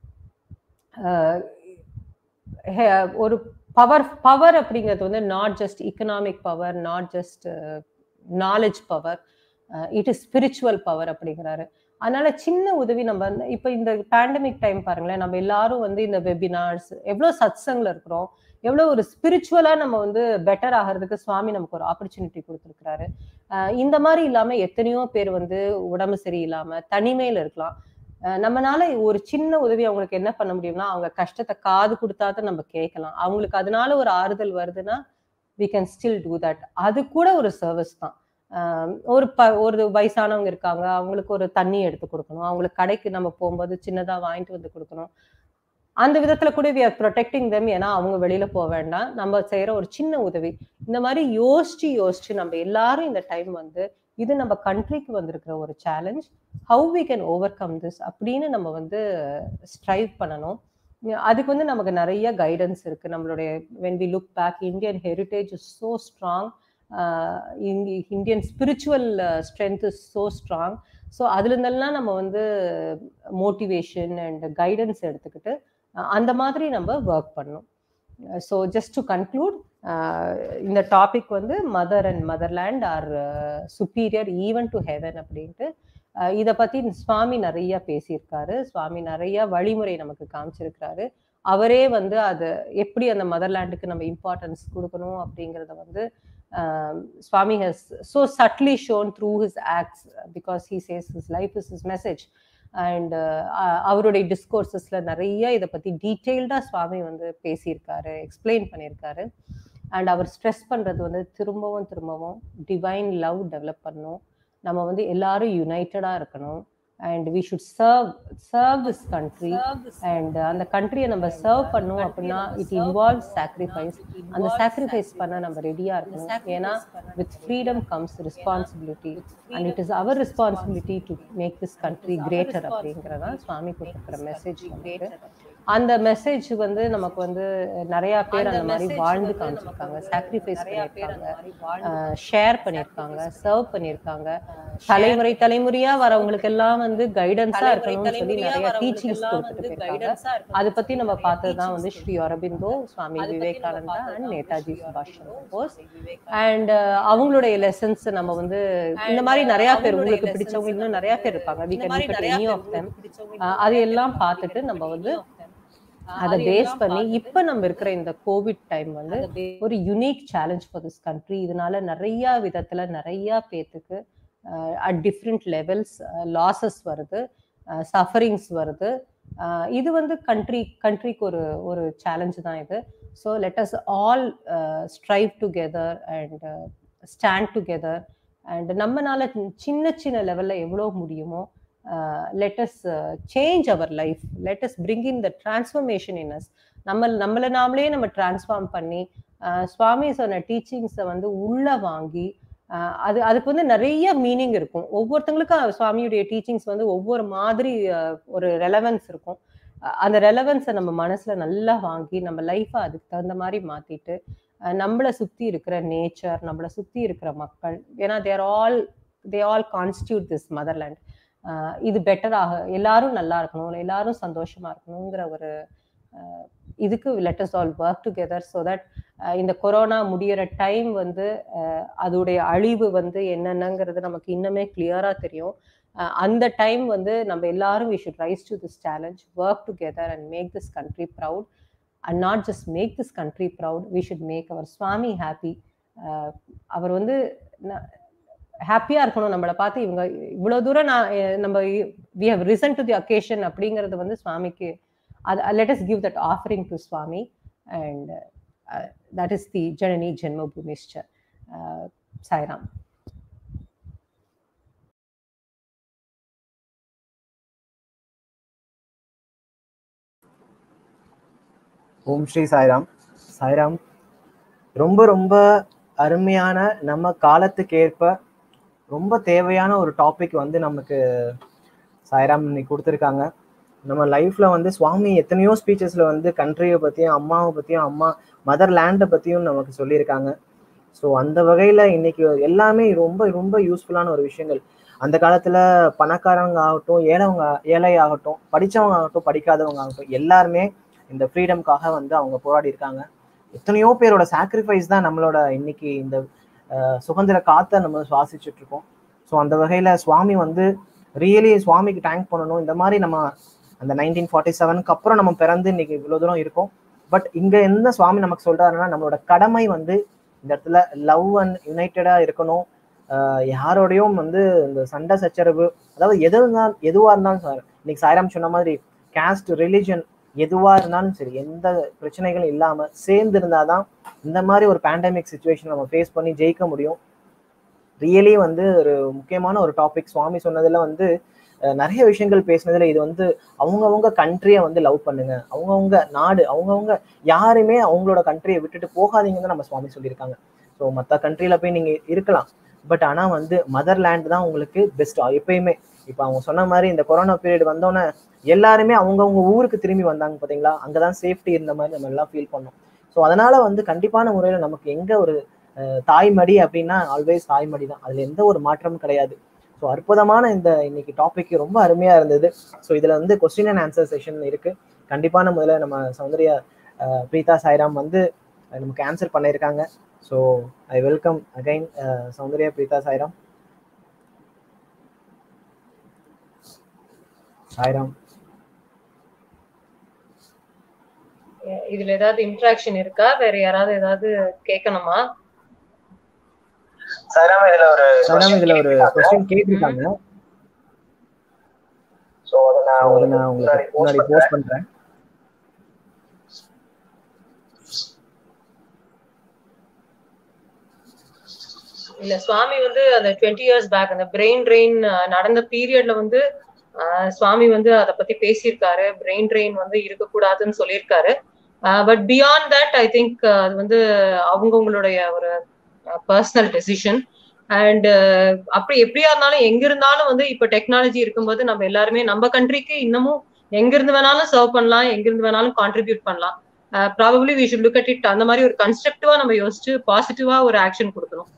[SPEAKER 4] அஹ் ஹே- ஒரு பவர் பவர் அப்படிங்கிறது வந்து not just economic power not just knowledge power it is spiritual power அப்படிங்கிறாரு அதனால சின்ன உதவி நம்ம வந்து இப்ப இந்த பேண்டமிக் டைம் பாருங்களேன் நம்ம எல்லாரும் வந்து இந்த வெபினார்ஸ் எவ்வளவு சத்சங்ல இருக்கிறோம் எவ்வளவு ஒரு ஸ்பிரிச்சுவலா நம்ம வந்து பெட்டர் ஆகிறதுக்கு சுவாமி நமக்கு ஒரு ஆப்பர்ச்சுனிட்டி கொடுத்துருக்கிறாரு அஹ் இந்த மாதிரி இல்லாம எத்தனையோ பேர் வந்து உடம்பு சரியில்லாம தனிமையில இருக்கலாம் அஹ் நம்மனால ஒரு சின்ன உதவி அவங்களுக்கு என்ன பண்ண முடியும்னா அவங்க கஷ்டத்தை காது கொடுத்தாதான் நம்ம கேட்கலாம் அவங்களுக்கு அதனால ஒரு ஆறுதல் வருதுன்னா we can still do that அது கூட ஒரு சர்வீஸ் தான் ஆஹ் ஒரு ப ஒரு வயசானவங்க இருக்காங்க அவங்களுக்கு ஒரு தண்ணி எடுத்து கொடுக்கணும் அவங்களுக்கு கடைக்கு நம்ம போகும்போது சின்னதா வாங்கிட்டு வந்து கொடுக்கணும் அந்த விதத்துல கூட வி ஆர் ப்ரொடெக்டிங் தெம் ஏன்னா அவங்க வெளியில போக வேண்டாம் நம்ம செய்யற ஒரு சின்ன உதவி இந்த மாதிரி யோசிச்சு யோசிச்சு நம்ம எல்லாரும் இந்த டைம் வந்து இது நம்ம கண்ட்ரிக்கு வந்திருக்கிற ஒரு challenge how we can overcome this அப்படின்னு நம்ம வந்து ஸ்ட்ரைவ் பண்ணணும் அதுக்கு வந்து நமக்கு நிறைய கைடன்ஸ் இருக்கு நம்மளுடைய when we look back Indian heritage is so strong Indian spiritual strength is so strong so அதுல இருந்தெல்லாம் நம்ம வந்து மோட்டிவேஷன் அண்ட் கைடன்ஸ் எடுத்துக்கிட்டு அஹ் அந்த மாதிரி நம்ம ஒர்க் பண்ணணும் ஸோ ஜஸ்ட் டு கன்க்ளூட் இந்த டாபிக் வந்து mother and motherland are superior even to heaven அப்படின்ட்டு அஹ் இத பத்தி சுவாமி நிறைய பேசியிருக்காரு சுவாமி நிறைய வழிமுறை நமக்கு காமிச்சிருக்கிறாரு அவரே வந்து அது எப்படி அந்த மதர்லேண்டுக்கு நம்ம இம்பார்ட்டன்ஸ் கொடுக்கணும் அப்படிங்கிறத வந்து Swami has so subtly shown through his acts because he says his life is his message and அவருடைய டிஸ்கோர்சஸ்ல நிறைய இதை பத்தி டீட்டெயில்டா சுவாமி வந்து பேசியிருக்காரு எக்ஸ்பிளைன் பண்ணியிருக்காரு அண்ட் அவர் ஸ்ட்ரெஸ் பண்றது வந்து திரும்பவும் திரும்பவும் டிவைன் லவ் டெவலப் பண்ணணும் நம்ம வந்து எல்லாரும் யுனைட்டடா இருக்கணும் and we should serve serve this country and அந்த கண்ட்ரியை நம்ம சர்வ் பண்ணோம் அப்படின்னா இட் இன்வால்வ் சாக்ரிஃபைஸ் அந்த சாக்ரிஃபைஸ் பண்ண நம்ம ரெடியா இருக்கணும் ஏன்னா with freedom comes responsibility and it is our responsibility to make this country greater அப்படிங்கிறதா சுவாமி கொடுத்துருக்கிற மெசேஜ் அந்த மெசேஜ் வந்து நமக்கு வந்து நிறைய பேர் அந்த மாதிரி வாழ்ந்து காமிச்சிருக்காங்க சாக்ரிஃபைஸ் பண்ணியிருக்காங்க ஷேர் பண்ணியிருக்காங்க சர்வ் பண்ணியிருக்காங்க தலைமுறை தலைமுறையா வரவங்களுக்கு எல்லாம் வந்து கைடன்ஸா இருக்கணும்னு சொல்லி நிறைய டீச்சிங்ஸ் கொடுத்துட்டு போயிருக்காங்க அதை பத்தி நம்ம பார்த்ததுதான் வந்து ஸ்ரீ அரபிந்தோ சுவாமி விவேகானந்தா அண்ட் நேதாஜி சுபாஷ் சந்திர போஸ் அண்ட் அவங்களுடைய லெசன்ஸ் நம்ம வந்து இந்த மாதிரி நிறைய பேர் உங்களுக்கு பிடிச்சவங்க இன்னும் நிறைய பேர் இருப்பாங்க we can look at any of them அதையெல்லாம் பார்த்துட்டு நம்ம வந்து அதை பேஸ் பண்ணி இப்ப நம்ம இருக்கிற இந்த கோவிட் டைம் வந்து ஒரு unique challenge for this country இதனால நிறைய விதத்துல நிறைய பேத்துக்கு அட் டிஃப்ரெண்ட் லெவல்ஸ் லாசஸ் வருது சஃபரிங்ஸ் வருது இது வந்து கண்ட்ரி கண்ட்ரிக்கு ஒரு ஒரு சேலஞ்ச் தான் இது so let us all strive together and stand together and நம்மனால சின்ன சின்ன லெவல்ல எவ்வளோ முடியுமோ let us change our life let us bring in the transformation in us நம்ம நம்மளை நாமளே நம்ம டிரான்ஸ்ஃபார்ம் பண்ணி சுவாமி சொன்ன டீச்சிங்ஸை வந்து உள்ள வாங்கி அது அதுக்கு வந்து நிறைய மீனிங் இருக்கும் ஒவ்வொருத்தங்களுக்கும் சுவாமியுடைய டீச்சிங்ஸ் வந்து ஒவ்வொரு மாதிரி ஒரு ரெலவன்ஸ் இருக்கும் அந்த ரெலவன்ஸை நம்ம மனசுல நல்லா வாங்கி நம்ம லைஃப்பை அதுக்கு தகுந்த மாதிரி மாத்திட்டு நம்மளை சுத்தி இருக்கிற நேச்சர் நம்மளை சுத்தி இருக்கிற மக்கள் ஏன்னா there all they all constitute this motherland இது பெட்டராக எல்லாரும் நல்லா இருக்கணும் எல்லாரும் சந்தோஷமா இருக்கணுங்கிற ஒரு இதுக்கு let's all work together so that இந்த கொரோனா முடியிற டைம் வந்து அதோடைய அழிவு வந்து என்னென்னங்கிறது நமக்கு இன்னுமே கிளியரா தெரியும் அந்த டைம் வந்து நம்ம எல்லாரும் we should rise to this challenge work together and make this country proud and not just make this country proud we should make our Swami happy அவர் வந்து ஹாப்பியா இருக்கணும் நம்மளை பார்த்து இவங்க இவ்வளவு தூரம் நான் நம்ம we have risen to the occasion அப்படிங்கிறது வந்து சுவாமிக்கு அது let us give that offering to Swami and that is the ஜனனி ஜென்மபூமிஷ்ட சாய்ராம்
[SPEAKER 3] ஓம் ஸ்ரீ சாய்ராம் சாய்ராம் ரொம்ப ரொம்ப அருமையான நம்ம காலத்துக்கு ஏற்ப ரொம்ப தேவையான ஒரு டாபிக் வந்து நமக்கு சாய்ராம் இன்னைக்கு கொடுத்துருக்காங்க நம்ம லைஃப்ல வந்து சுவாமி எத்தனையோ ஸ்பீச்சஸ்ல வந்து கண்ட்ரியை பத்தியும் அம்மாவை பத்தியும் அம்மா மதர் லேண்டை பத்தியும் நமக்கு சொல்லியிருக்காங்க ஸோ அந்த வகையில இன்னைக்கு எல்லாமே ரொம்ப ரொம்ப யூஸ்ஃபுல்லான ஒரு விஷயங்கள் அந்த காலத்துல பணக்காரவங்க ஆகட்டும் ஏழைவங்க ஏழை ஆகட்டும் படிச்சவங்க ஆகட்டும் படிக்காதவங்க ஆகட்டும் எல்லாருமே இந்த ஃப்ரீடம்காக வந்து அவங்க போராடி இருக்காங்க எத்தனையோ பேரோட சாக்ரிஃபைஸ் தான் நம்மளோட இன்னைக்கு இந்த அஹ், சுதந்திர காத்தை நம்ம சுவாசிச்சுட்டு இருக்கோம் ஸோ அந்த வகையில சுவாமி வந்து ரியலி சுவாமிக்கு தேங்க் பண்ணணும் இந்த மாதிரி நம்ம அந்த நைன்டீன் ஃபார்ட்டி செவனுக்கு அப்புறம் நம்ம பிறந்து இன்னைக்கு இவ்வளோ தூரம் இருக்கோம் பட் இங்க என்ன சுவாமி நமக்கு சொல்றாருன்னா நம்மளோட கடமை வந்து இந்த இடத்துல லவ் அண்ட் யுனைட்டடா இருக்கணும் ஆஹ் யாரோடையும் வந்து இந்த சண்டை சச்சரவு அதாவது எது இருந்தாலும் எதுவா இருந்தாலும் சார் இன்னைக்கு சாய்ராம் சொன்ன மாதிரி காஸ்ட் ரிலிஜன் எதுவா இருந்தாலும் சரி எந்த பிரச்சனைகளும் இல்லாம சேர்ந்து இருந்தாதான் இந்த மாதிரி ஒரு பேண்டமிக் சுச்சுவேஷன் நம்ம ஃபேஸ் பண்ணி ஜெயிக்க முடியும் ரியலி வந்து ஒரு முக்கியமான ஒரு டாபிக் சுவாமி சொன்னதுல வந்து அஹ், நிறைய விஷயங்கள் பேசினதுல இது வந்து அவங்கவங்க கண்ட்ரியை வந்து லவ் பண்ணுங்க அவங்கவுங்க நாடு அவங்கவுங்க யாருமே அவங்களோட கண்ட்ரியை விட்டுட்டு போகாதீங்கன்னு தான் நம்ம சுவாமி சொல்லியிருக்காங்க ஸோ மற்ற கண்ட்ரியில போய் நீங்க இருக்கலாம் பட் ஆனா வந்து மதர் லேண்ட் தான் உங்களுக்கு பெஸ்ட் எப்பயுமே இப்போ அவங்க சொன்ன மாதிரி இந்த கொரோனா பீரியட் வந்தோன்னே எல்லாருமே அவங்கவுங்க ஊருக்கு திரும்பி வந்தாங்க பாத்தீங்களா அங்கதான் சேஃப்டி இருந்த மாதிரி நம்ம எல்லாம் ஃபீல் பண்ணோம் ஸோ அதனால வந்து கண்டிப்பான முறையில நமக்கு எங்க ஒரு அஹ், தாய்மடி அப்படின்னா ஆல்வேஸ் தாய்மடி தான் அதுல எந்த ஒரு மாற்றமும் கிடையாது ஸோ அற்புதமான இந்த இன்னைக்கு டாபிக் ரொம்ப அருமையா இருந்தது ஸோ இதுல வந்து கொஸ்டின் அண்ட் ஆன்சர் செஷன் இருக்கு கண்டிப்பான முதல்ல நம்ம சௌந்தர்யா அஹ், பிரீதா சாய்ராம் வந்து அஹ், நமக்கு ஆன்சர் பண்ணியிருக்காங்க so I welcome again Soundarya Preetha Sairam Sairam
[SPEAKER 4] இதுல ஏதாவது இன்ட்ராக்ஷன் இருக்கா வேற யாராவது ஏதாவது கேட்கணுமா
[SPEAKER 2] சாய்ராம் இதுல ஒரு
[SPEAKER 3] சாய்ராம் இதுல ஒரு கொஸ்டின் கேட்டிருக்காங்க
[SPEAKER 2] சோ அத நான்
[SPEAKER 3] So, அதை
[SPEAKER 2] உங்களுக்கு
[SPEAKER 3] நான் உங்களுக்கு
[SPEAKER 2] முன்னாடி
[SPEAKER 3] முன்னாடி
[SPEAKER 2] post
[SPEAKER 3] போஸ்ட் பண்றேன்
[SPEAKER 4] இல்ல சுவாமி வந்து அந்த டுவெண்ட்டி இயர்ஸ் பேக் அந்த பிரெயின் ட்ரெயின் நடந்த பீரியட்ல வந்து ஆஹ் சுவாமி வந்து அதை பத்தி பேசியிருக்காரு பிரெயின் ட்ரெயின் வந்து இருக்கக்கூடாதுன்னு சொல்லியிருக்காரு but beyond that I think அது வந்து அவங்கவுங்களுடைய ஒரு பர்சனல் டெசிஷன் அண்ட் அப்படி எப்படியா இருந்தாலும் எங்க இருந்தாலும் வந்து இப்ப டெக்னாலஜி இருக்கும்போது நம்ம எல்லாருமே நம்ம கண்ட்ரிக்கு இன்னமும் எங்க இருந்து வேணாலும் சர்வ் பண்ணலாம் எங்க இருந்து வேணாலும் கான்ட்ரிபியூட் பண்ணலாம் probably we should look at it அந்த மாதிரி ஒரு கன்ஸ்ட்ரக்டிவா நம்ம யோசிச்சு பாசிட்டிவா ஒரு ஆக்ஷன் கொடுக்கணும்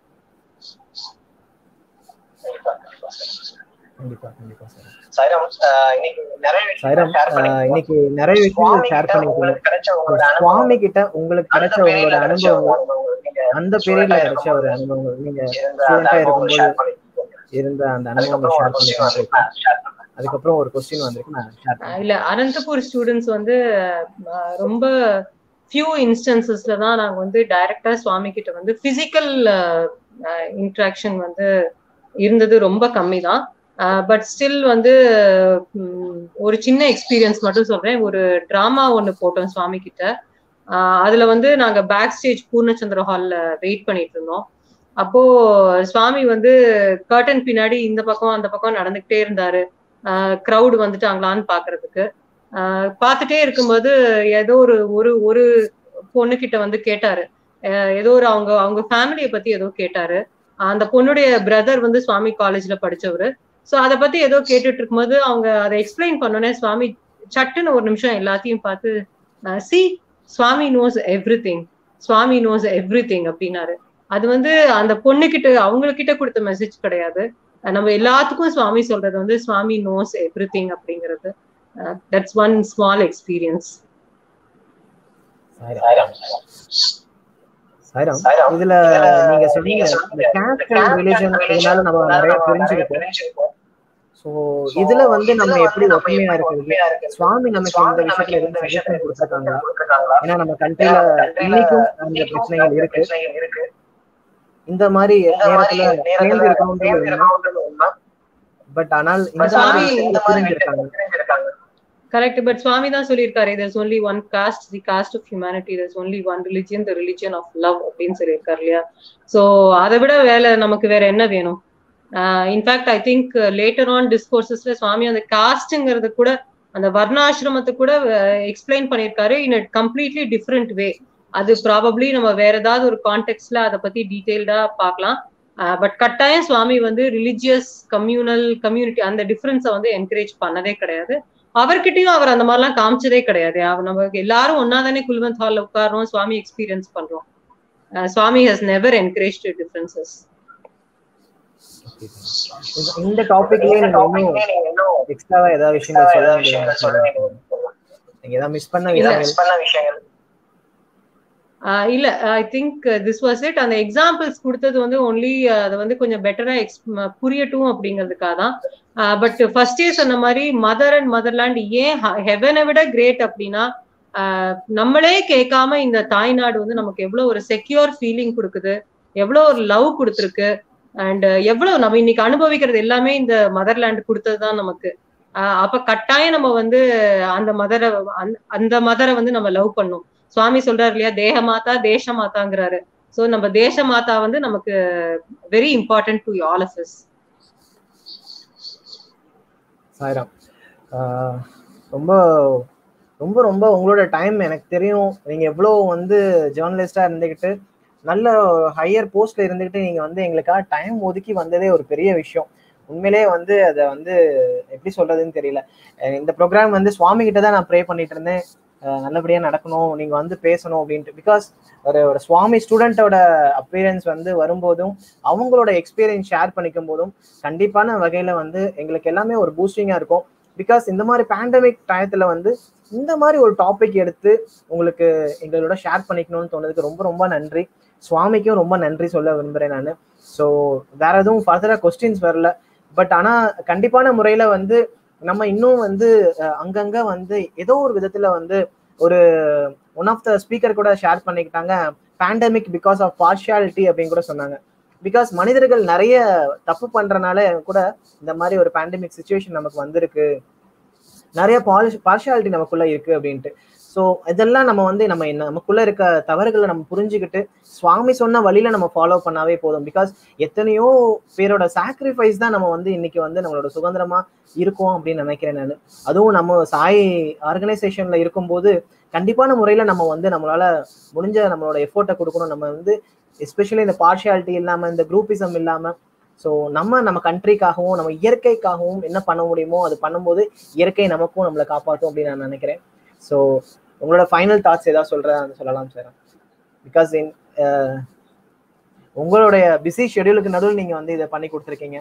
[SPEAKER 3] கண்டிப்பா கண்டிப்பா சார்
[SPEAKER 2] சாய்ராம் ஆஹ் இன்னைக்கு நிறைய
[SPEAKER 3] சாய்ராம்
[SPEAKER 2] share
[SPEAKER 3] ஆஹ்
[SPEAKER 2] பண்ணிருக்கீங்க.
[SPEAKER 3] இன்னைக்கு நிறைய விஷயங்கள் ஷேர்
[SPEAKER 2] சுவாமி கிட்ட
[SPEAKER 3] பண்ணிருக்கீங்க
[SPEAKER 2] உங்களுக்கு கிடைச்ச உங்களோட
[SPEAKER 3] சுவாமி
[SPEAKER 2] அனுபவம்
[SPEAKER 3] கிட்ட உங்களுக்கு
[SPEAKER 2] அந்த
[SPEAKER 3] கிடைச்ச
[SPEAKER 2] period
[SPEAKER 3] உங்களோட
[SPEAKER 2] ல கிடைச்ச
[SPEAKER 3] அனுபவங்கள்
[SPEAKER 2] அனுபவங்கள், நீங்க
[SPEAKER 3] அந்த
[SPEAKER 2] student
[SPEAKER 3] பீரியட்ல
[SPEAKER 2] ஆ
[SPEAKER 3] கிடைச்ச ஒரு
[SPEAKER 2] இருக்கும்போது
[SPEAKER 3] அனுபவங்கள் நீங்க
[SPEAKER 2] இருந்த அந்த
[SPEAKER 3] ஸ்டூடெண்டா
[SPEAKER 2] அனுபவங்களை
[SPEAKER 3] இருக்கும்போது
[SPEAKER 2] share பண்ணிருக்கீங்க.
[SPEAKER 3] இருந்த அந்த அனுபவங்களை
[SPEAKER 2] அதுக்கப்புறம் ஒரு
[SPEAKER 3] ஷேர்
[SPEAKER 2] question
[SPEAKER 3] பண்ணிருக்கேன்
[SPEAKER 2] வந்திருக்கு. share பண்ணுங்க.
[SPEAKER 3] அதுக்கப்புறம் ஒரு கொஸ்டின் வந்திருக்கு நான் ஷேர்
[SPEAKER 4] ஆஹ்
[SPEAKER 3] பண்ணேன்
[SPEAKER 4] இல்ல அனந்தபூர் ஸ்டூடெண்ட்ஸ் வந்து ஆஹ் ரொம்ப ஃபியூ இன்ஸ்டன்சஸ்ல தான் நாங்க வந்து டைரக்டா சுவாமி கிட்ட வந்து பிசிக்கல் இன்ட்ராக்ஷன் வந்து இருந்தது ரொம்ப கம்மி தான் பட் ஸ்டில் வந்து உம், ஒரு சின்ன எக்ஸ்பீரியன்ஸ் மட்டும் சொல்றேன் ஒரு டிராமா ஒன்னு போட்டோம் சுவாமி கிட்ட ஆஹ் அதுல வந்து நாங்க பேக் ஸ்டேஜ் பூர்ணச்சந்திர ஹால்ல வெயிட் பண்ணிட்டு இருந்தோம் அப்போ சுவாமி வந்து கர்டன் பின்னாடி இந்த பக்கம் அந்த பக்கம் நடந்துகிட்டே இருந்தாரு க்ரௌடு வந்துட்டாங்களான்னு பாக்குறதுக்கு ஆஹ் பார்த்துட்டே இருக்கும்போது ஏதோ ஒரு ஒரு ஒரு பொண்ணுகிட்ட வந்து கேட்டாரு ஆஹ் ஏதோ ஒரு அவங்க அவங்க ஃபேமிலியை பத்தி ஏதோ கேட்டாரு அந்த பொண்ணுடைய பிரதர் வந்து சுவாமி காலேஜ்ல படிச்சவரு சோ அதை பத்தி ஏதோ கேட்டுட்டு இருக்கும்போது அவங்க அதை எக்ஸ்பிளைன் பண்ணோன்னே சுவாமி சட்டுன்னு ஒரு நிமிஷம் எல்லாத்தையும் பார்த்து see Swami knows everything Swami knows everything அப்படின்னாரு அது வந்து அந்த பொண்ணுகிட்ட அவங்கக்கிட்ட கொடுத்த மெசேஜ் கிடையாது அஹ் நம்ம எல்லாத்துக்கும் சுவாமி சொல்றது வந்து சுவாமி நோஸ் எவ்ரி திங் அப்படிங்கிறது that's one small experience
[SPEAKER 3] Sairam
[SPEAKER 2] Sairam.
[SPEAKER 3] Sairam இதுல
[SPEAKER 2] இதுல
[SPEAKER 3] நீங்க சொன்னீங்க
[SPEAKER 2] நீங்க
[SPEAKER 3] இந்த
[SPEAKER 2] சொன்னீங்க,
[SPEAKER 3] caste
[SPEAKER 2] இந்த
[SPEAKER 3] and
[SPEAKER 2] caste
[SPEAKER 3] religion
[SPEAKER 2] and religion
[SPEAKER 3] இதனால நம்ம நிறைய
[SPEAKER 2] நம்ம நிறைய
[SPEAKER 3] தெரிஞ்சுக்கிட்டோம்
[SPEAKER 2] தெரிஞ்சுக்கிட்டோம்.
[SPEAKER 3] சோ
[SPEAKER 2] So,
[SPEAKER 3] இதுல வந்து நம்ம
[SPEAKER 2] இதுல
[SPEAKER 3] எப்படி
[SPEAKER 2] வந்து நம்ம
[SPEAKER 3] ஒற்றுமையா
[SPEAKER 2] எப்படி
[SPEAKER 3] இருக்கிறது
[SPEAKER 2] ஒற்றுமையா இருக்கிறது?
[SPEAKER 3] சுவாமி நமக்கு
[SPEAKER 2] சுவாமி
[SPEAKER 3] இந்த
[SPEAKER 2] நமக்கு
[SPEAKER 3] விஷயத்துல
[SPEAKER 2] இந்த
[SPEAKER 3] எதுவும்
[SPEAKER 2] விஷயத்துல
[SPEAKER 3] சஜஷன் கொடுத்துருக்காங்களா
[SPEAKER 2] கொடுத்திருக்காங்களா?
[SPEAKER 3] ஏன்னா நம்ம கண்ட்ரில
[SPEAKER 2] countryல
[SPEAKER 3] இன்னைக்கும் அந்த
[SPEAKER 2] இன்னைக்கும்
[SPEAKER 3] பிரச்சனைகள்
[SPEAKER 2] அந்த
[SPEAKER 3] இருக்கு
[SPEAKER 2] பிரச்சனைகள் இருக்கு.
[SPEAKER 3] இந்த மாதிரி
[SPEAKER 2] இந்த மாதிரி
[SPEAKER 3] நேரத்துல சேர்ந்து
[SPEAKER 2] நேரத்துல
[SPEAKER 3] இருக்கணும்ன்றது
[SPEAKER 2] சேர்ந்து
[SPEAKER 3] உண்மை
[SPEAKER 2] இருக்கணும்ன்றது உண்மை.
[SPEAKER 3] பட் ஆனால்
[SPEAKER 2] But
[SPEAKER 3] இந்த
[SPEAKER 4] சுவாமி
[SPEAKER 3] மாதிரி
[SPEAKER 2] இந்த
[SPEAKER 3] விஷயத்துல
[SPEAKER 2] மாதிரி
[SPEAKER 3] பிரிஞ்சிருக்காங்க
[SPEAKER 2] விஷயத்துல பிரிஞ்சிருக்காங்க.
[SPEAKER 4] கரெக்ட் பட் சுவாமி தான் சொல்லியிருக்காரு there's only one caste the caste of humanity there's only one religion the religion of love அப்படின்னு சொல்லியிருக்காரு இல்லையா சோ அதை விட வேலை நமக்கு வேற என்ன வேணும் in fact I think later on டிஸ்கோர்சஸ்ல சுவாமி அந்த காஸ்ட்ங்கிறது கூட
[SPEAKER 5] அந்த வர்ணாசிரமத்தை கூட எக்ஸ்பிளைன் பண்ணியிருக்காரு இன் அ கம்ப்ளீட்லி டிஃப்ரெண்ட் வே அது ப்ராபப்ளி நம்ம வேற ஏதாவது ஒரு கான்டெக்ட்ல அதை பத்தி டீட்டெயில்டா பார்க்கலாம் பட் கட்டாயம் சுவாமி வந்து ரிலிஜியஸ் கம்யூனல் கம்யூனிட்டி அந்த டிஃபரன்ஸை வந்து என்கரேஜ் பண்ணதே கிடையாது அவர்கிட்டயும் அவர் அந்த மாதிரிலாம் காமிச்சதே கிடையாது அவர் நம்ம எல்லாரும் ஒன்னா தானே குல்வந்த் ஹால்ல உட்காரோம் சுவாமி எக்ஸ்பீரியன்ஸ் பண்றோம் ah Swami has never encourage differences
[SPEAKER 3] இந்த டாபிக்லயே நீங்க இன்னும் எக்ஸ்ட்ராவா ஏதாவது விஷயங்கள் சொல்ல
[SPEAKER 2] விஷயங்கள் சொல்ல
[SPEAKER 3] வேண்டியது
[SPEAKER 2] வேண்டியது
[SPEAKER 3] நீங்க ஏதாவது மிஸ் பண்ண
[SPEAKER 5] இல்ல.
[SPEAKER 3] விஷயங்கள்
[SPEAKER 2] மிஸ் பண்ண விஷயங்கள்
[SPEAKER 5] ஆஹ் இல்ல I think this was it அந்த எக்ஸாம்பிள்ஸ் கொடுத்தது வந்து ஒன்லி அதை வந்து கொஞ்சம் பெட்டரா புரியட்டும் அப்படிங்கிறதுக்காக தான் பட் ஃபர்ஸ்டே சொன்ன மாதிரி மதர் அண்ட் மதர்லேண்ட் ஏன் ஹெவனை விட கிரேட் அப்படின்னா ஆஹ் நம்மளே கேட்காம இந்த தாய்நாடு வந்து நமக்கு எவ்வளவு ஒரு செக்யூர் ஃபீலிங் கொடுக்குது எவ்வளவு ஒரு லவ் கொடுத்துருக்கு அண்ட் எவ்வளவு நம்ம இன்னைக்கு அனுபவிக்கிறது எல்லாமே இந்த மதர்லேண்ட் கொடுத்தது தான் நமக்கு ஆஹ் அப்ப கட்டாயம் நம்ம வந்து அந்த மதரை அந்த மதரை வந்து நம்ம லவ் பண்ணும் சுவாமி சொல்றாரு இல்லையா தேக மாதா தேச மாதாங்கிறாரு சோ நம்ம தேச மாதா வந்து நமக்கு very important to all of us
[SPEAKER 3] Sairam ஆஹ் ரொம்ப ரொம்ப ரொம்ப உங்களோட டைம் எனக்கு தெரியும் நீங்க எவ்வளோ வந்து ஜேர்னலிஸ்டா இருந்துக்கிட்டு நல்ல ஹையர் போஸ்ட்ல இருந்துக்கிட்டு நீங்க வந்து எங்களுக்காக டைம் ஒதுக்கி வந்ததே ஒரு பெரிய விஷயம் உண்மையிலே வந்து அதை வந்து எப்படி சொல்றதுன்னு தெரியல அஹ் இந்த ப்ரோக்ராம் வந்து சுவாமி கிட்ட தான் நான் ப்ரே பண்ணிட்டு இருந்தேன் அஹ் நல்லபடியா நடக்கணும் நீங்க வந்து பேசணும் அப்படின்ட்டு பிகாஸ் ஒரு ஒரு சுவாமி ஸ்டூடெண்ட்டோட அப்பியரன்ஸ் வந்து வரும்போதும் அவங்களோட எக்ஸ்பீரியன்ஸ் ஷேர் பண்ணிக்கும் போதும் கண்டிப்பான வகையில வந்து எங்களுக்கு எல்லாமே ஒரு பூஸ்டிங்கா இருக்கும் பிகாஸ் இந்த மாதிரி பேண்டமிக் டயத்துல வந்து இந்த மாதிரி ஒரு டாபிக் எடுத்து உங்களுக்கு எங்களோட ஷேர் பண்ணிக்கணும்னு தோணுதுக்கு ரொம்ப ரொம்ப நன்றி சுவாமிக்கும் ரொம்ப நன்றி சொல்ல விரும்புறேன் நான் ஸோ வேற எதுவும் ஃபர்தரா கொஸ்டின்ஸ் வரல பட் ஆனா கண்டிப்பான முறையில வந்து நம்ம இன்னும் வந்து அஹ், அங்கங்க வந்து ஏதோ ஒரு விதத்துல வந்து ஒரு ஒன் ஆஃப் த ஸ்பீக்கர் கூட ஷேர் பண்ணிக்கிட்டாங்க பேண்டமிக் பிகாஸ் ஆஃப் பார்ஷியாலிட்டி அப்படின்னு கூட சொன்னாங்க பிகாஸ் மனிதர்கள் நிறைய தப்பு பண்றனால கூட இந்த மாதிரி ஒரு பேண்டமிக் சுச்சுவேஷன் நமக்கு வந்திருக்கு நிறைய பார்ஷியாலிட்டி நமக்குள்ள இருக்கு அப்படின்ட்டு ஸோ இதெல்லாம் நம்ம வந்து நம்ம என்ன நமக்குள்ள இருக்க தவறுகளை நம்ம புரிஞ்சுக்கிட்டு சுவாமி சொன்ன வழியில நம்ம ஃபாலோ பண்ணாவே போதும் பிகாஸ் எத்தனையோ பேரோட சாக்ரிஃபைஸ் தான் நம்ம வந்து இன்னைக்கு வந்து நம்மளோட சுதந்திரமா இருக்கோம் அப்படின்னு நினைக்கிறேன் நான் அதுவும் நம்ம சாய் ஆர்கனைசேஷன்ல இருக்கும்போது கண்டிப்பான முறையில நம்ம வந்து நம்மளால முடிஞ்ச நம்மளோட எஃபோர்ட்டை கொடுக்கணும் நம்ம வந்து எஸ்பெஷலி இந்த பார்ஷியாலிட்டி இல்லாம இந்த குரூப்பிசம் இல்லாம ஸோ நம்ம நம்ம கண்ட்ரிக்காகவும் நம்ம இயற்கைக்காகவும் என்ன பண்ண முடியுமோ அது பண்ணும்போது இயற்கை நமக்கும் நம்மளை காப்பாற்றும் அப்படின்னு நான் நினைக்கிறேன் ஸோ உங்களோட ஃபைனல் தாட்ஸ் ஏதாவது சொல்ற சொல்லலாம் சார் பிகாஸ் இன் உங்களுடைய பிஸி ஷெடியூலுக்கு நடுவில் நீங்க வந்து இதை பண்ணி கொடுத்துருக்கீங்க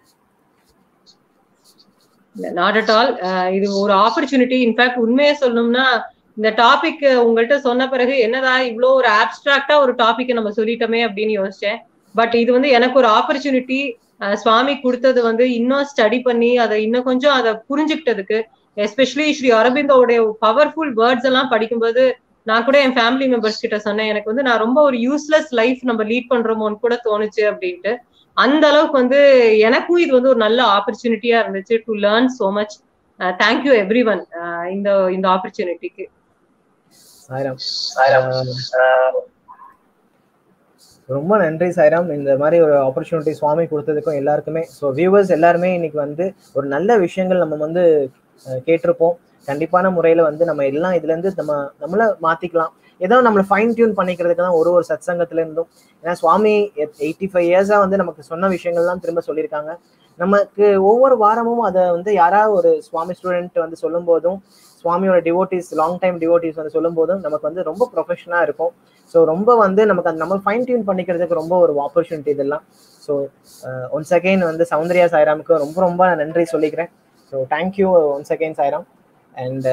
[SPEAKER 5] நாட் அட் ஆல் இது ஒரு ஆப்பர்ச்சுனிட்டி இன்ஃபேக்ட் உண்மையை சொல்லணும்னா இந்த டாபிக் உங்கள்கிட்ட சொன்ன பிறகு என்னடா இவ்வளோ ஒரு ஆப்ஸ்ட்ராக்டா ஒரு டாபிக்கை நம்ம சொல்லிட்டோமே அப்படின்னு யோசிச்சேன் பட் இது வந்து எனக்கு ஒரு ஆப்பர்ச்சுனிட்டி சுவாமி கொடுத்தது வந்து இன்னும் ஸ்டடி பண்ணி அதை இன்னும் கொஞ்சம் அதை புரிஞ்சுக்கிட்டதுக்கு எஸ்பெஷலி ஸ்ரீ அரபிந்தோடைய பவர்ஃபுல் வேர்ட்ஸ் எல்லாம் படிக்கும்போது நான் கூட என் ஃபேமிலி மெம்பர்ஸ் கிட்ட சொன்னேன் எனக்கு வந்து நான் ரொம்ப ஒரு யூஸ்லெஸ் லைஃப் நம்ம லீட் பண்றோமோன்னு கூட தோணுச்சு அப்படின்ட்டு அந்த அளவுக்கு வந்து எனக்கும் இது வந்து ஒரு நல்ல ஆப்பர்ச்சுனிட்டியா இருந்துச்சு to learn so much thank you everyone இந்த இந்த ஆப்பர்ச்சுனிட்டிக்கு
[SPEAKER 3] சாய்ராம்
[SPEAKER 2] சாய்ராம்.
[SPEAKER 3] ஆஹ் ரொம்ப நன்றி சாய்ராம் இந்த மாதிரி ஒரு ஆப்பர்ச்சுனிட்டி சுவாமி கொடுத்ததுக்கும் எல்லாருக்குமே ஸோ வியூவர்ஸ் எல்லாருமே இன்னைக்கு வந்து ஒரு நல்ல விஷயங்கள் நம்ம வந்து அஹ், கேட்டிருப்போம் கண்டிப்பான முறையில வந்து நம்ம எல்லாம் இதுல இருந்து நம்ம நம்மள மாத்திக்கலாம் ஏதோ நம்மளை ஃபைன் டியூன் பண்ணிக்கிறதுக்கு தான் ஒரு ஒரு சத்சங்கத்துல இருந்தும் ஏன்னா சுவாமி எயிட்டி ஃபைவ் இயர்ஸா வந்து நமக்கு சொன்ன விஷயங்கள்லாம் திரும்ப சொல்லியிருக்காங்க நமக்கு ஒவ்வொரு வாரமும் அதை வந்து யாராவது ஒரு சுவாமி ஸ்டூடெண்ட் வந்து சொல்லும் போதும் சுவாமியோட டிவோட்டிஸ் லாங் டைம் டிவோட்டிஸ் வந்து சொல்லும் போதும் நமக்கு வந்து ரொம்ப ப்ரொஃபஷனலா இருக்கும் ஸோ ரொம்ப வந்து நமக்கு அந்த நம்ம ஃபைன் டியூன் பண்ணிக்கிறதுக்கு ரொம்ப ஒரு ஆப்பர்ச்சுனிட்டி இதெல்லாம் ஸோ ஒன்ஸ் அகைன் வந்து சௌந்தர்யா சாய்ராமுக்கு ரொம்ப ரொம்ப நன்றி சொல்லிக்கிறேன் so thank you once again Sairam and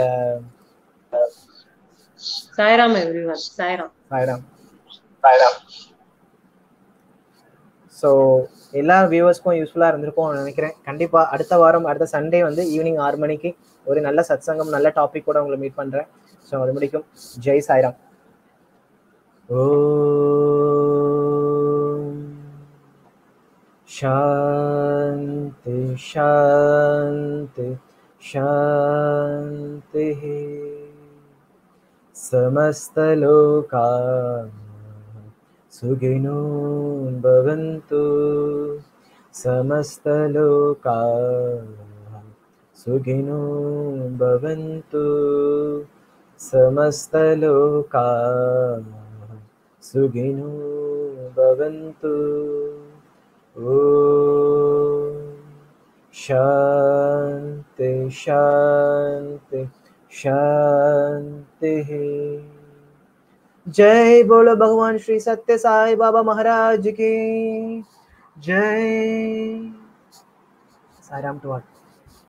[SPEAKER 5] Sairam everyone Sairam
[SPEAKER 3] Sairam
[SPEAKER 2] Sairam.
[SPEAKER 3] So எல்லா வியூவர்ஸ்க்கும் யூஸ்ஃபுல்லாக இருந்திருக்கும்னு நினைக்கிறேன் கண்டிப்பாக அடுத்த வாரம் அடுத்த சண்டே வந்து ஈவினிங் ஆறு மணிக்கு ஒரு நல்ல சத்சங்கம் நல்ல டாபிக் கூட உங்களை மீட் பண்ணுறேன் ஸோ அது முடிக்கும் ஜெய் சாய்ராம் ஓம் शान्ति शान्ति शान्तिः समस्तलोका सुखिनो भवन्तु समस्तलोका सुखिनो भवन्तु समस्तलोका सुखिनो भवन्तु ॐ शान्ति शान्ति शान्तिः जय बोलो भगवान श्री सत्य साई बाबा महाराज की जय साई राम टू